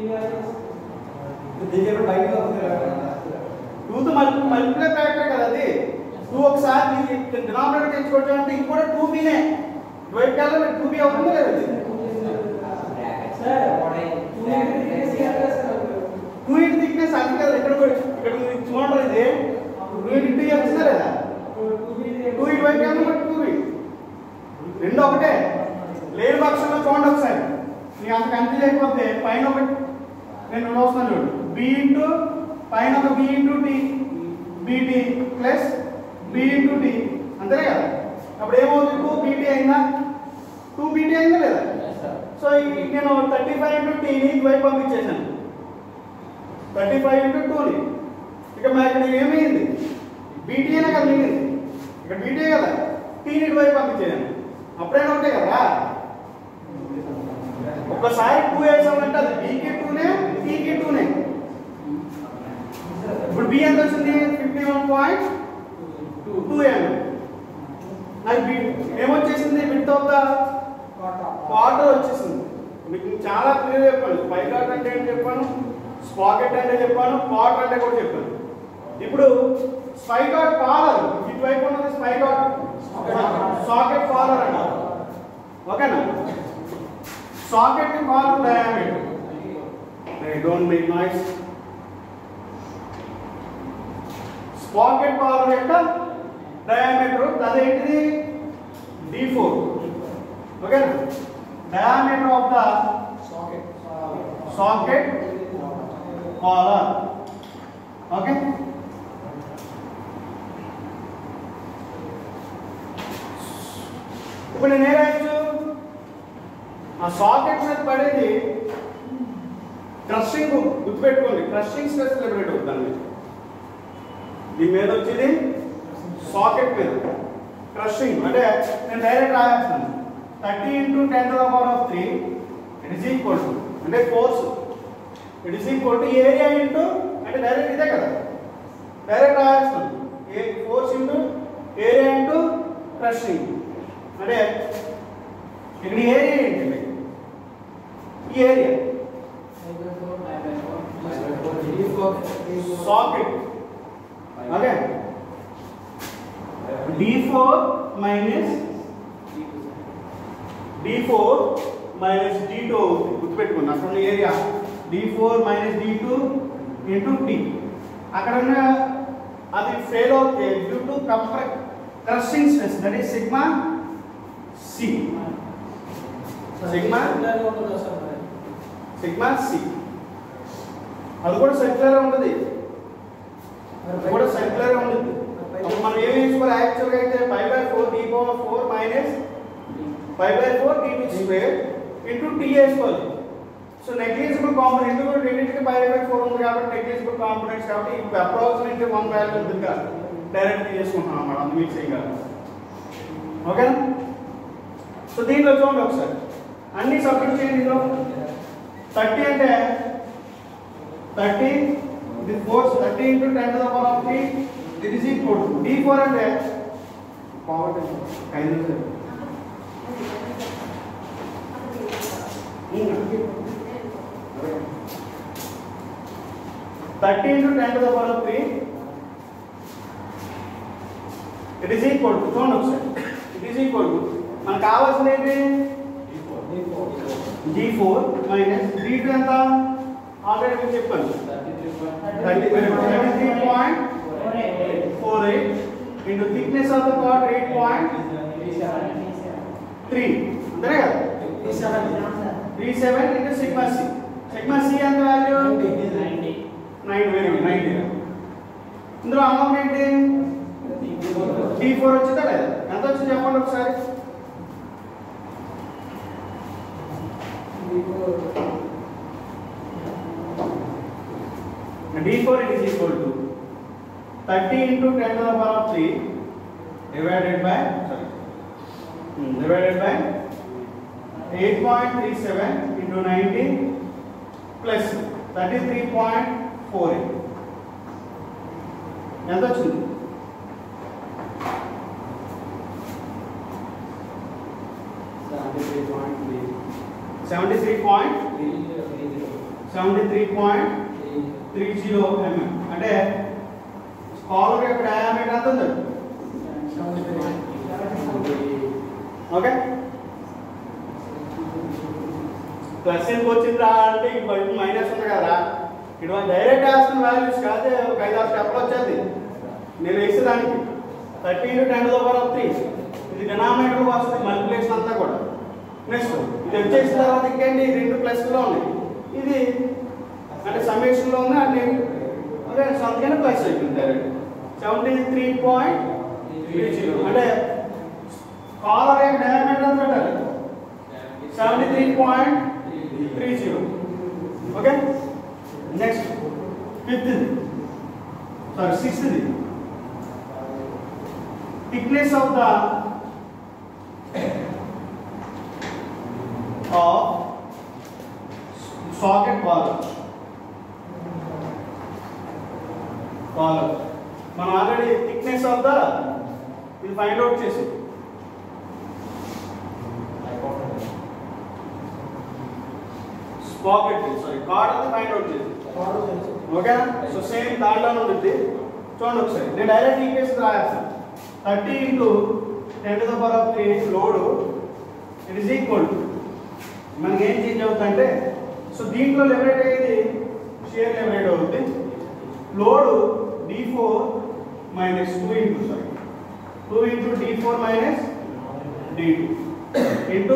దగ్గర బైక్ ఉంది కదా. టూత్ మల్టీ మల్టిప్లై ఫ్యాక్టర్ కదా అది టూ ఒకసారి డినామినేటర్ తెచ్చుకోవచ్చు అంటే ఇది కూడా టూ బీనే వైపు కల్లా టూ బీ అవుతుంది కదా అది టూ ఇంటి థిక్నెస్ అది కదా ఇక్కడ కూడా ఇక్కడ మీరు చూడండి ఇది టూ ఇంటి చెప్తున్నా లేదా టూ ఇటు వైపు ఏమో టూ బీ రెండు ఒకటే లేని పక్షంలో చూడండి ఒకసారి నీకు అంత కన్ఫ్యూజ్ అయిపోతే పైన ఒకటి నేను రెండు వస్తున్నాను చూడు బి ఇంటూ పైన ఒక B into T BT plus B into T అంతేనే కదా అప్పుడు ఏమవుతుంది టూ బీటీ అయిందా టూ బీటీ అయిందా లేదా సో ఈ- నేను థర్టీ ఫైవ్ ఇంటూ టీని ఇటువైపు పంపించేశాను థర్టీ ఫైవ్ ఇంటూ టూని ఇక మరి ఇక్కడ ఏమైంది బీటీ అయినా కదా మిగిలింది ఇక్కడ బీటీ కదా టీని ఇటువైపు పంపించేశాను అప్పుడైనా ఒకటే కదా ఒక్కసారి టూ వేసామంటే అది బీకి టూనే టీకి టూనే ఇప్పుడు బి ఎంత వచ్చింది fifty one point two mm అది బి ఏమొచ్చేసింది బిట్ ఆఫ్ ద వాటర్ వచ్చేసింది మీకు చాలా క్లియర్ చెప్పాను స్పైకాట్ అంటే ఏంటి చెప్పాను స్పాకెట్ అంటే చెప్పాను వాటర్ అంటే కూడా చెప్పాను ఇప్పుడు స్పైకాట్ కాలర్ ఇటువైపు ఉన్నది స్పైకాట్ సాకెట్ కాలర్ అంటారు ఓకేనా socket collar diameter don't make noise spigot collar యొక్క డయామీటర్ అదేంటిది డి ఫోర్ ఓకేనా diameter of the socket socket collar okay ఇప్పుడు నేను ఏం రాయొచ్చు ఆ సాకెట్ మీద పడేది క్రషింగ్ గుర్తుపెట్టుకోండి క్రషింగ్ స్ట్రెస్ లిబరేట్ అవుతుంది దాని మీద దీని మీద వచ్చేది సాకెట్ మీద క్రషింగ్ అంటే నేను డైరెక్ట్ రాయేస్తాను thirty into ten to the power of three it is equal to అంటే force it is equal to area into అంటే డైరెక్ట్ ఇదే కదా డైరెక్ట్ రాయేస్తాను ఏ force into area into crushing అంటే ఇక్కడ ఏరియా ఏంటండి ఈ area D four minus D four minus D two అవుతుంది గుర్తుపెట్టుకోండి అక్కడ ఉన్న area D four minus D two into T అక్కడ ఉన్న అది ఫెయిల్ అవుతే డ్యూ టు కంప్రె crushing stress that is sigma C sigma ఇలాగే ఉంటుందా సార్ మరి? సిగ్మా సి అది కూడా సర్క్యులర్ ఉంటుంది అది కూడా సర్క్యులర్ ఉంటుంది అప్పుడు మనం ఏం వేసుకోవాలి యాక్చువల్గా అయితే five by four D power four minus five by four D two square into T వేసుకోవాలి సో నెగ్లిజిబుల్ కాంపోనెంట్ ఎందుకు రెండింటికి ఫైవ్ బై ఫోర్ ఉంది కాబట్టి నెగ్లిజిబుల్ కాంపోనెంట్స్ కాబట్టి ఇప్పుడు అప్రాక్సిమేట్లీ వన్ వాల్యూ ఉంటుంది కదా డైరెక్ట్ చేసుకుంటున్నాం అన్నమాట అందు మీకు చేయగలం ఓకేనా సో దీంట్లో చూడండి ఒకసారి అన్ని సబ్మిట్ చేయండి ఇందులో థర్టీ అంటే థర్టీ ఇది four thirty into ten the power of three it is equal to D four అంటే పవర్ ఐదు నిమిషాలు thirty into ten the power of three it is equal to చూడండి ఒకసారి ఇట్ ఈస్ ఈక్వల్ టు మనకు కావాల్సింది ఏంటి G four minus G two ఎంత already మీకు చెప్పాను thirty three point four eight into thickness of the card eight point three అంతే కదా ఈ seven. Three seven into sigma C sigma C ఎంత value nine very good nine ఇందులో amount ఏంటి T four వచ్చిందా లేదా ఎంత వచ్చింది చెప్పండి ఒకసారి d4 it is equal to 30 into 10 to the power of 3 divided by sorry hmm, divided by 8.37 into 90 plus 33.48 ఎంత వచ్చింది seventy three point seventy three point three zero mm అంటే స్కాలర్ యొక్క డయామీటర్ ఎంత ఉంది ఓకే ప్లస్ ఎందుకు వచ్చిందా అంటే ఇటు మైనస్ ఉంది కదా ఇటు డైరెక్ట్ వేస్తున్న వాల్యూస్ కాదు ఒక ఐదు ఆరు స్టెప్లు వచ్చేది నేను వేసేదానికి thirty into ten power of three ఇది డినామినేటర్ వస్తుంది మల్టిప్లేషన్ అంతా కూడా నెక్స్ట్ ఇది వచ్చేసిన తర్వాత ఇంకేంటి ఈ రెండు ప్లస్లో ఉన్నాయి ఇది అంటే సమ్మేషన్లో ఉంది అంటే అదే అందుకని ప్లస్ అయిపోయింది direct seventy three point three zero అంటే కాలర్ ఏం డయామీటర్ అని పెట్టాలి seventy three point three zero okay next fifth sorry sixth thickness of the of socket ball collar మనం ఆల్రెడీ థిక్నెస్ ఆఫ్ ద ఇది ఫైండ్ అవుట్ చేసి pocket sorry card అది find out చేసి వాడు తెలుసు. ఓకేనా సో సేమ్ దాంట్లోనే ఉంటుంది చూడండి ఒకసారి నేను డైరెక్ట్ ఈక్వేషన్ రాయాల్సాను thirty into ten to the power of three load it is equal to మనకి ఏం చేంజ్ అవుతుందంటే సో దీంట్లో లిబరేట్ అయ్యేది షేర్ లిబరేట్ అవుతుంది load D four minus two into sorry two into D four minus D two into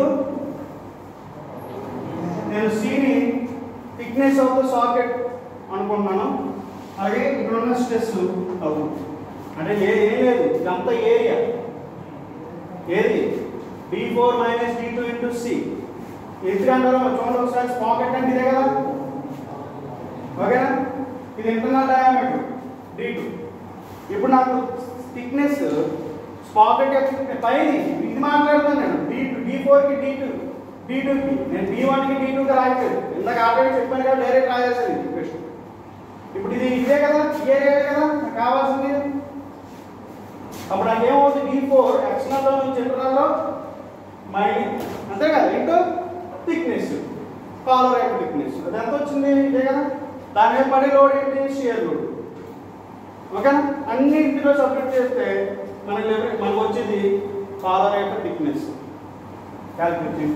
నేను సిని thickness of the socket అనుకుంటున్నాను అలాగే ఇక్కడ ఉన్న స్ట్రెస్ అవును అంటే ఏ ఏం లేదు ఇదంతా ఏరియా ఏది D four minus D two into C ఎందుకు అంటారు చూడండి ఒకసారి పాకెట్ అంటే ఇదే కదా ఓకేనా ఇది ఇంటర్నల్ డయామీటర్ డి టూ ఇప్పుడు నాకు థిక్నెస్ స్పాకెట్ యొక్క పైన ఇది మాట్లాడుతాను నేను డి టూ డి ఫోర్కి డి టూ డి టూకి నేను డి వన్కి డి టూకి రాయలేదు ఇందాక ఆల్రెడీ చెప్పాను కదా డైరెక్ట్ రాయాల్సింది ఈక్వేషన్ ఇప్పుడు ఇది ఇదే కదా ఈ ఏరియా కదా నాకు కావాల్సింది అప్పుడు నాకు ఏమవుతుంది డి ఫోర్ ఎక్స్టర్నల్లో నుంచి ఇంటర్నల్లో మై అంతే కదా ఇంటూ థిక్నెస్ కాలర్ యొక్క థిక్నెస్ అది ఎంత వచ్చింది ఇదే కదా దాని మీద పడే లోడ్ ఏంటి షేర్ లోడ్ ఓకేనా అన్ని ఇందులో సబ్మిట్ చేస్తే మనకి leverage- మనకు వచ్చేది కాలర్ యొక్క థిక్నెస్ క్యాల్కులేషన్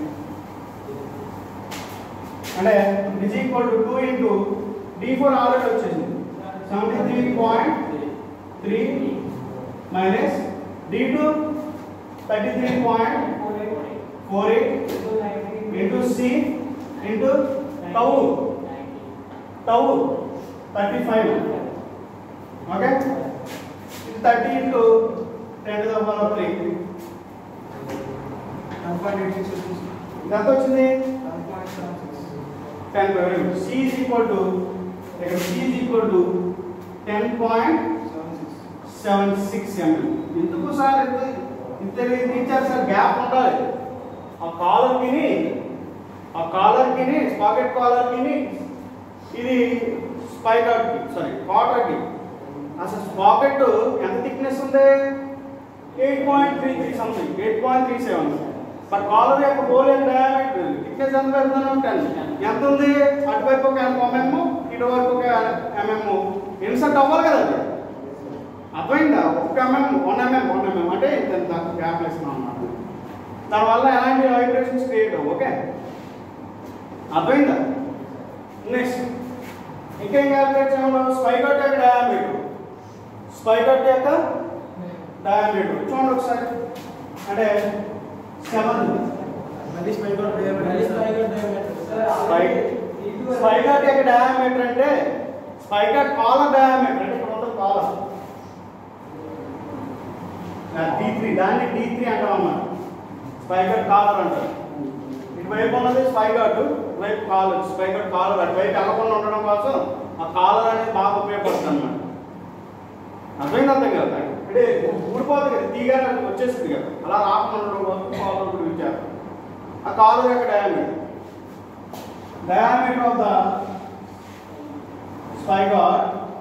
అంటే is equal to two into D four already వచ్చేసింది seventy three point three minus D two thirty three point four eight into C into tau tau thirty five okay ఇది thirty into ten the power three ఎంత వచ్చింది ten C is equal to ఇక్కడ C is equal to ten point seven six ml ఎందుకు sir ఇంత ఇంత ఇది ఇచ్చారు sir gap ఉండాలి ఆ కాలర్కిని ఆ కాలర్కిని పాకెట్ కాలర్కిని ఇది స్పైకర్కి సారీ కాటర్కి అసలు పాకెట్ ఎంత థిక్నెస్ ఉంది eight point three three something eight point three seven but collar యొక్క హోల్ యొక్క డయామీటర్ థిక్నెస్ ఎంత పెడుతున్నాం టెన్ ఎంత ఉంది అటువైపు ఒక ఎంఎం ఇటువైపు ఒక ఎంఎం ఇన్సర్ట్ అవ్వాలి కదా అది అర్థమైందా ఒక mm one mm one mm అంటే ఇంత ఇంత గ్యాప్ ఇస్తున్నాం అన్నమాట దానివల్ల ఎలాంటి వైబ్రేషన్స్ క్రియేట్ అవ్వు ఓకే అర్థమైందా నెక్స్ట్ ఇంకేం క్యాలిక్యులేట్ చేయమన్నాం స్పైకట్ యొక్క డయామీటర్ స్పైకట్ యొక్క డయామీటర్ చూడండి ఒకసారి అంటే సెవెన్ మళ్ళీ స్పైక్ అవుట్ మళ్ళీ స్పైక్ అవుట్ diameter. స్పైకట్ యొక్క డయామీటర్ అంటే స్పైకట్ కాలర్ డయామీటర్ అంటే ఇక్కడ ఉంటుంది కాలర్ డి త్రీ దాన్ని డి త్రీ అంటాం అన్నమాట స్పైకట్ కాలర్ అంటారు ఇటువైపు ఉన్నది స్పైకట్ ఇటువైపు కాలర్ స్పైకట్ కాలర్ అటువైపు వెళ్ళకుండా ఉండడం కోసం ఆ కాలర్ అనేది బాగా ఉపయోగపడుతుంది అన్నమాట అర్థమైంది అర్థం కదా అంటే ఊడిపోతుంది కదా తీగా వచ్చేస్తుంది కదా అలా రాకుండా ఉండడం కోసం కాలర్ కూడా ఇచ్చారు ఆ కాలర్ యొక్క diameter diameter of the spigot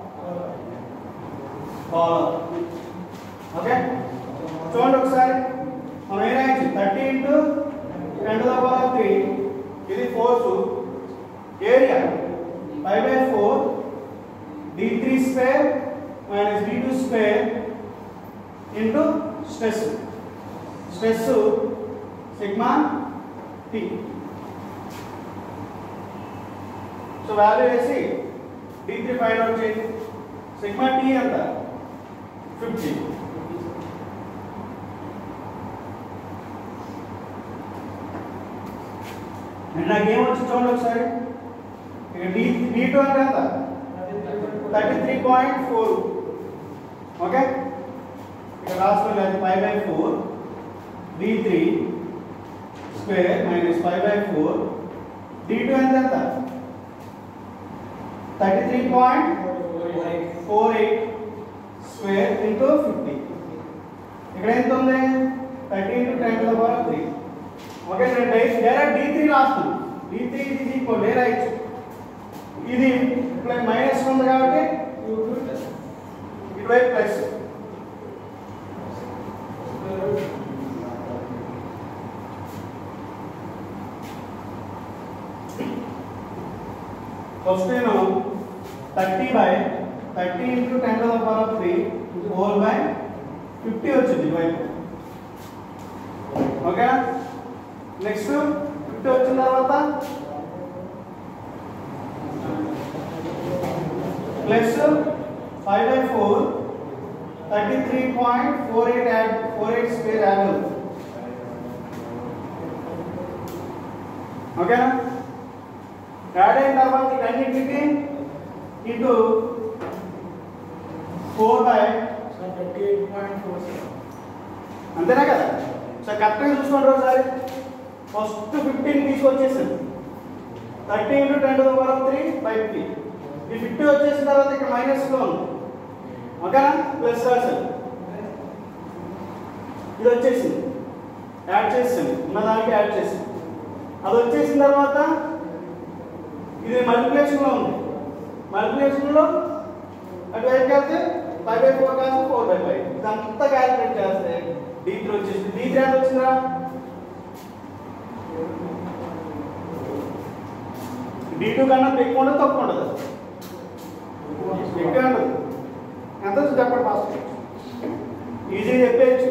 collar. Okay చూడండి ఒకసారి మనం ఏం రాయొచ్చు thirty into ten the power three ఇది force area five by four D three square minus D two square into stress stress sigma T so value వేసి D three find out చేయండి sigma tea ఎంత fifty and నాకేం వచ్చి చూడండి ఒకసారి ఇక D d two అంటే ఎంత thirty three point four okay ఇక్కడ రాసుకోండి అది five by four D three square minus five by four D two ఎంత ఎంత thirty three point four eight square into fifty ఇక్కడ ఎంత ఉంది thirty into ten to the power three okay నేను direct D three రాస్తాను D three ఇది equal ఏ right ఇది ప్లస్ మైనస్ ఉంది కాబట్టి ఇటువైపు ప్లస్ ఫస్ట్ నేను thirty by thirty into ten to the power three whole by fifty వచ్చింది ఇటువైపు ఓకే నెక్స్ట్ ఫిఫ్టీ వచ్చిన తర్వాత plus five by four thirty three point four eight add four eight square add అవుతుంది ఓకేనా add అయిన తర్వాత ఇటన్నింటికి into four by thirty eight point four seven అంతేనా కదా సో కరెక్ట్గా చూసుకోండి ఒకసారి ఫస్ట్ ఫిఫ్టీన్ తీసుకొచ్చేసాను thirty into ten to power three by fifty ఈ ఫిఫ్టీ వచ్చేసిన తర్వాత ఇక్కడ మైనస్లో ఉంది ఓకేనా ప్లస్ రాశాను ఇది వచ్చేసింది యాడ్ చేసాను ఉన్న దానికి యాడ్ చేసాను అది వచ్చేసిన తర్వాత ఇది మల్టిప్లేషన్లో ఉంది మల్టిప్లేషన్లో అటువైపు వెళ్తే ఫైవ్ బై ఫోర్ కాదు ఫోర్ బై ఫైవ్ ఇదంతా క్యాలిక్యులేట్ చేస్తే డీ త్రీ వచ్చేసింది డీ త్రీ ఎంత వచ్చిందా డీ టూ కన్నా ఎక్కువ ఉండదు తక్కువ ఉండదు ఎక్కువ ఉండదు ఎంత వచ్చింది చెప్పండి ఫాస్ట్ ఈజీ చెప్పేయచ్చు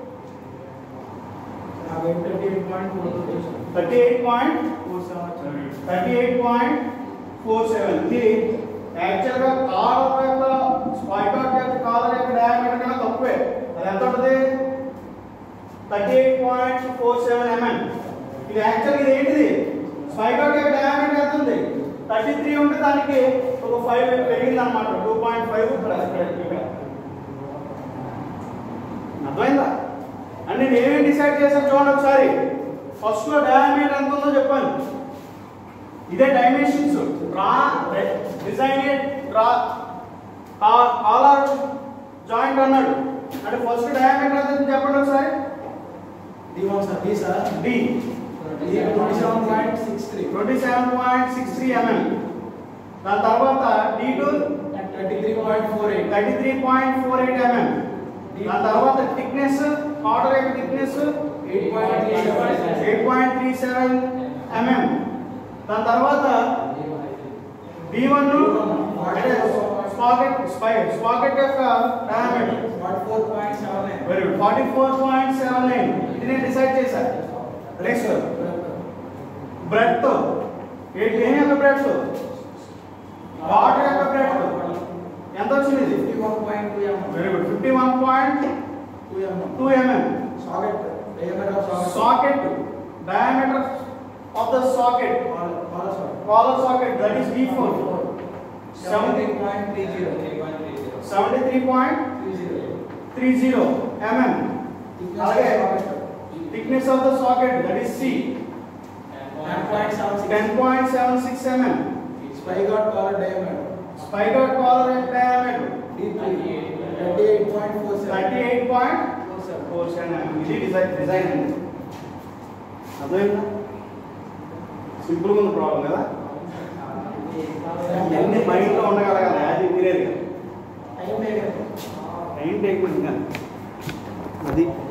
thirty eight point four thirty eight point thirty eight point four seven ఇది యాక్చువల్గా కాలర్ యొక్క స్పైకాట్ యొక్క కాలర్ యొక్క డయామీటర్ కన్నా తక్కువే అది ఎంత ఉంటుంది thirty eight point four seven mm ఇది యాక్చువల్గా ఇది ఏంటిది స్పైకాట్ యొక్క డయామీటర్ ఎంత ఉంది థర్టీ త్రీ ఉంటే దానికి ఒక ఫైవ్ పెరిగింది అనమాట టూ పాయింట్ ఫైవ్ ఇక్కడ ఇక్కడ ఇక్కడ అర్థమైందా అంటే నేను ఏమేమి డిసైడ్ చేశాను చూడండి ఒకసారి ఫస్ట్ లో డయామీటర్ ఎంత ఉందో చెప్పాను ఇదే డైమెన్షన్స్ రా డిజైన్ రా కాలర్ జాయింట్ అన్నాడు అంటే ఫస్ట్ డయామీటర్ ఎంత ఉంది చెప్పండి ఒకసారి D one sir D sir D D twenty seven point six three twenty seven point six three mm దాని తర్వాత D two thirty three point four eight thirty three point four eight mm దాని తర్వాత thickness order యొక్క thickness eight point three seven eight point three seven mm దాని తర్వాత B one అంటే spigot స్పై spigot యొక్క diameter forty four point seven nine very good forty four point seven nine ఇది నేను డిసైడ్ చేశాను నెక్స్ట్ బ్రెడ్త్ ఏంటి దేని యొక్క బ్రెడ్త్ వాటర్ యొక్క బ్రెడ్త్ ఎంత వచ్చింది ఇది fifty one point two MM very good fifty one point two MM two MM socket diameter of socket socket diameter of the socket collar socket collar socket that is D4 seventeen point three zero 73.30 three zero mm అలాగే thickness of the socket that is C ten point seven six 10.76 mm spigot collar diameter spider collar diameter D three thirty eight point four seven 38.47 mm ఇది design design అండి అర్థమైందా సింపుల్గా ఉంది problem కదా అన్ని మైండ్లో ఉండగలగాలి యాజ్ ఇంజనీర్ టైం లేదు టైం టేక్ ఇంకా అది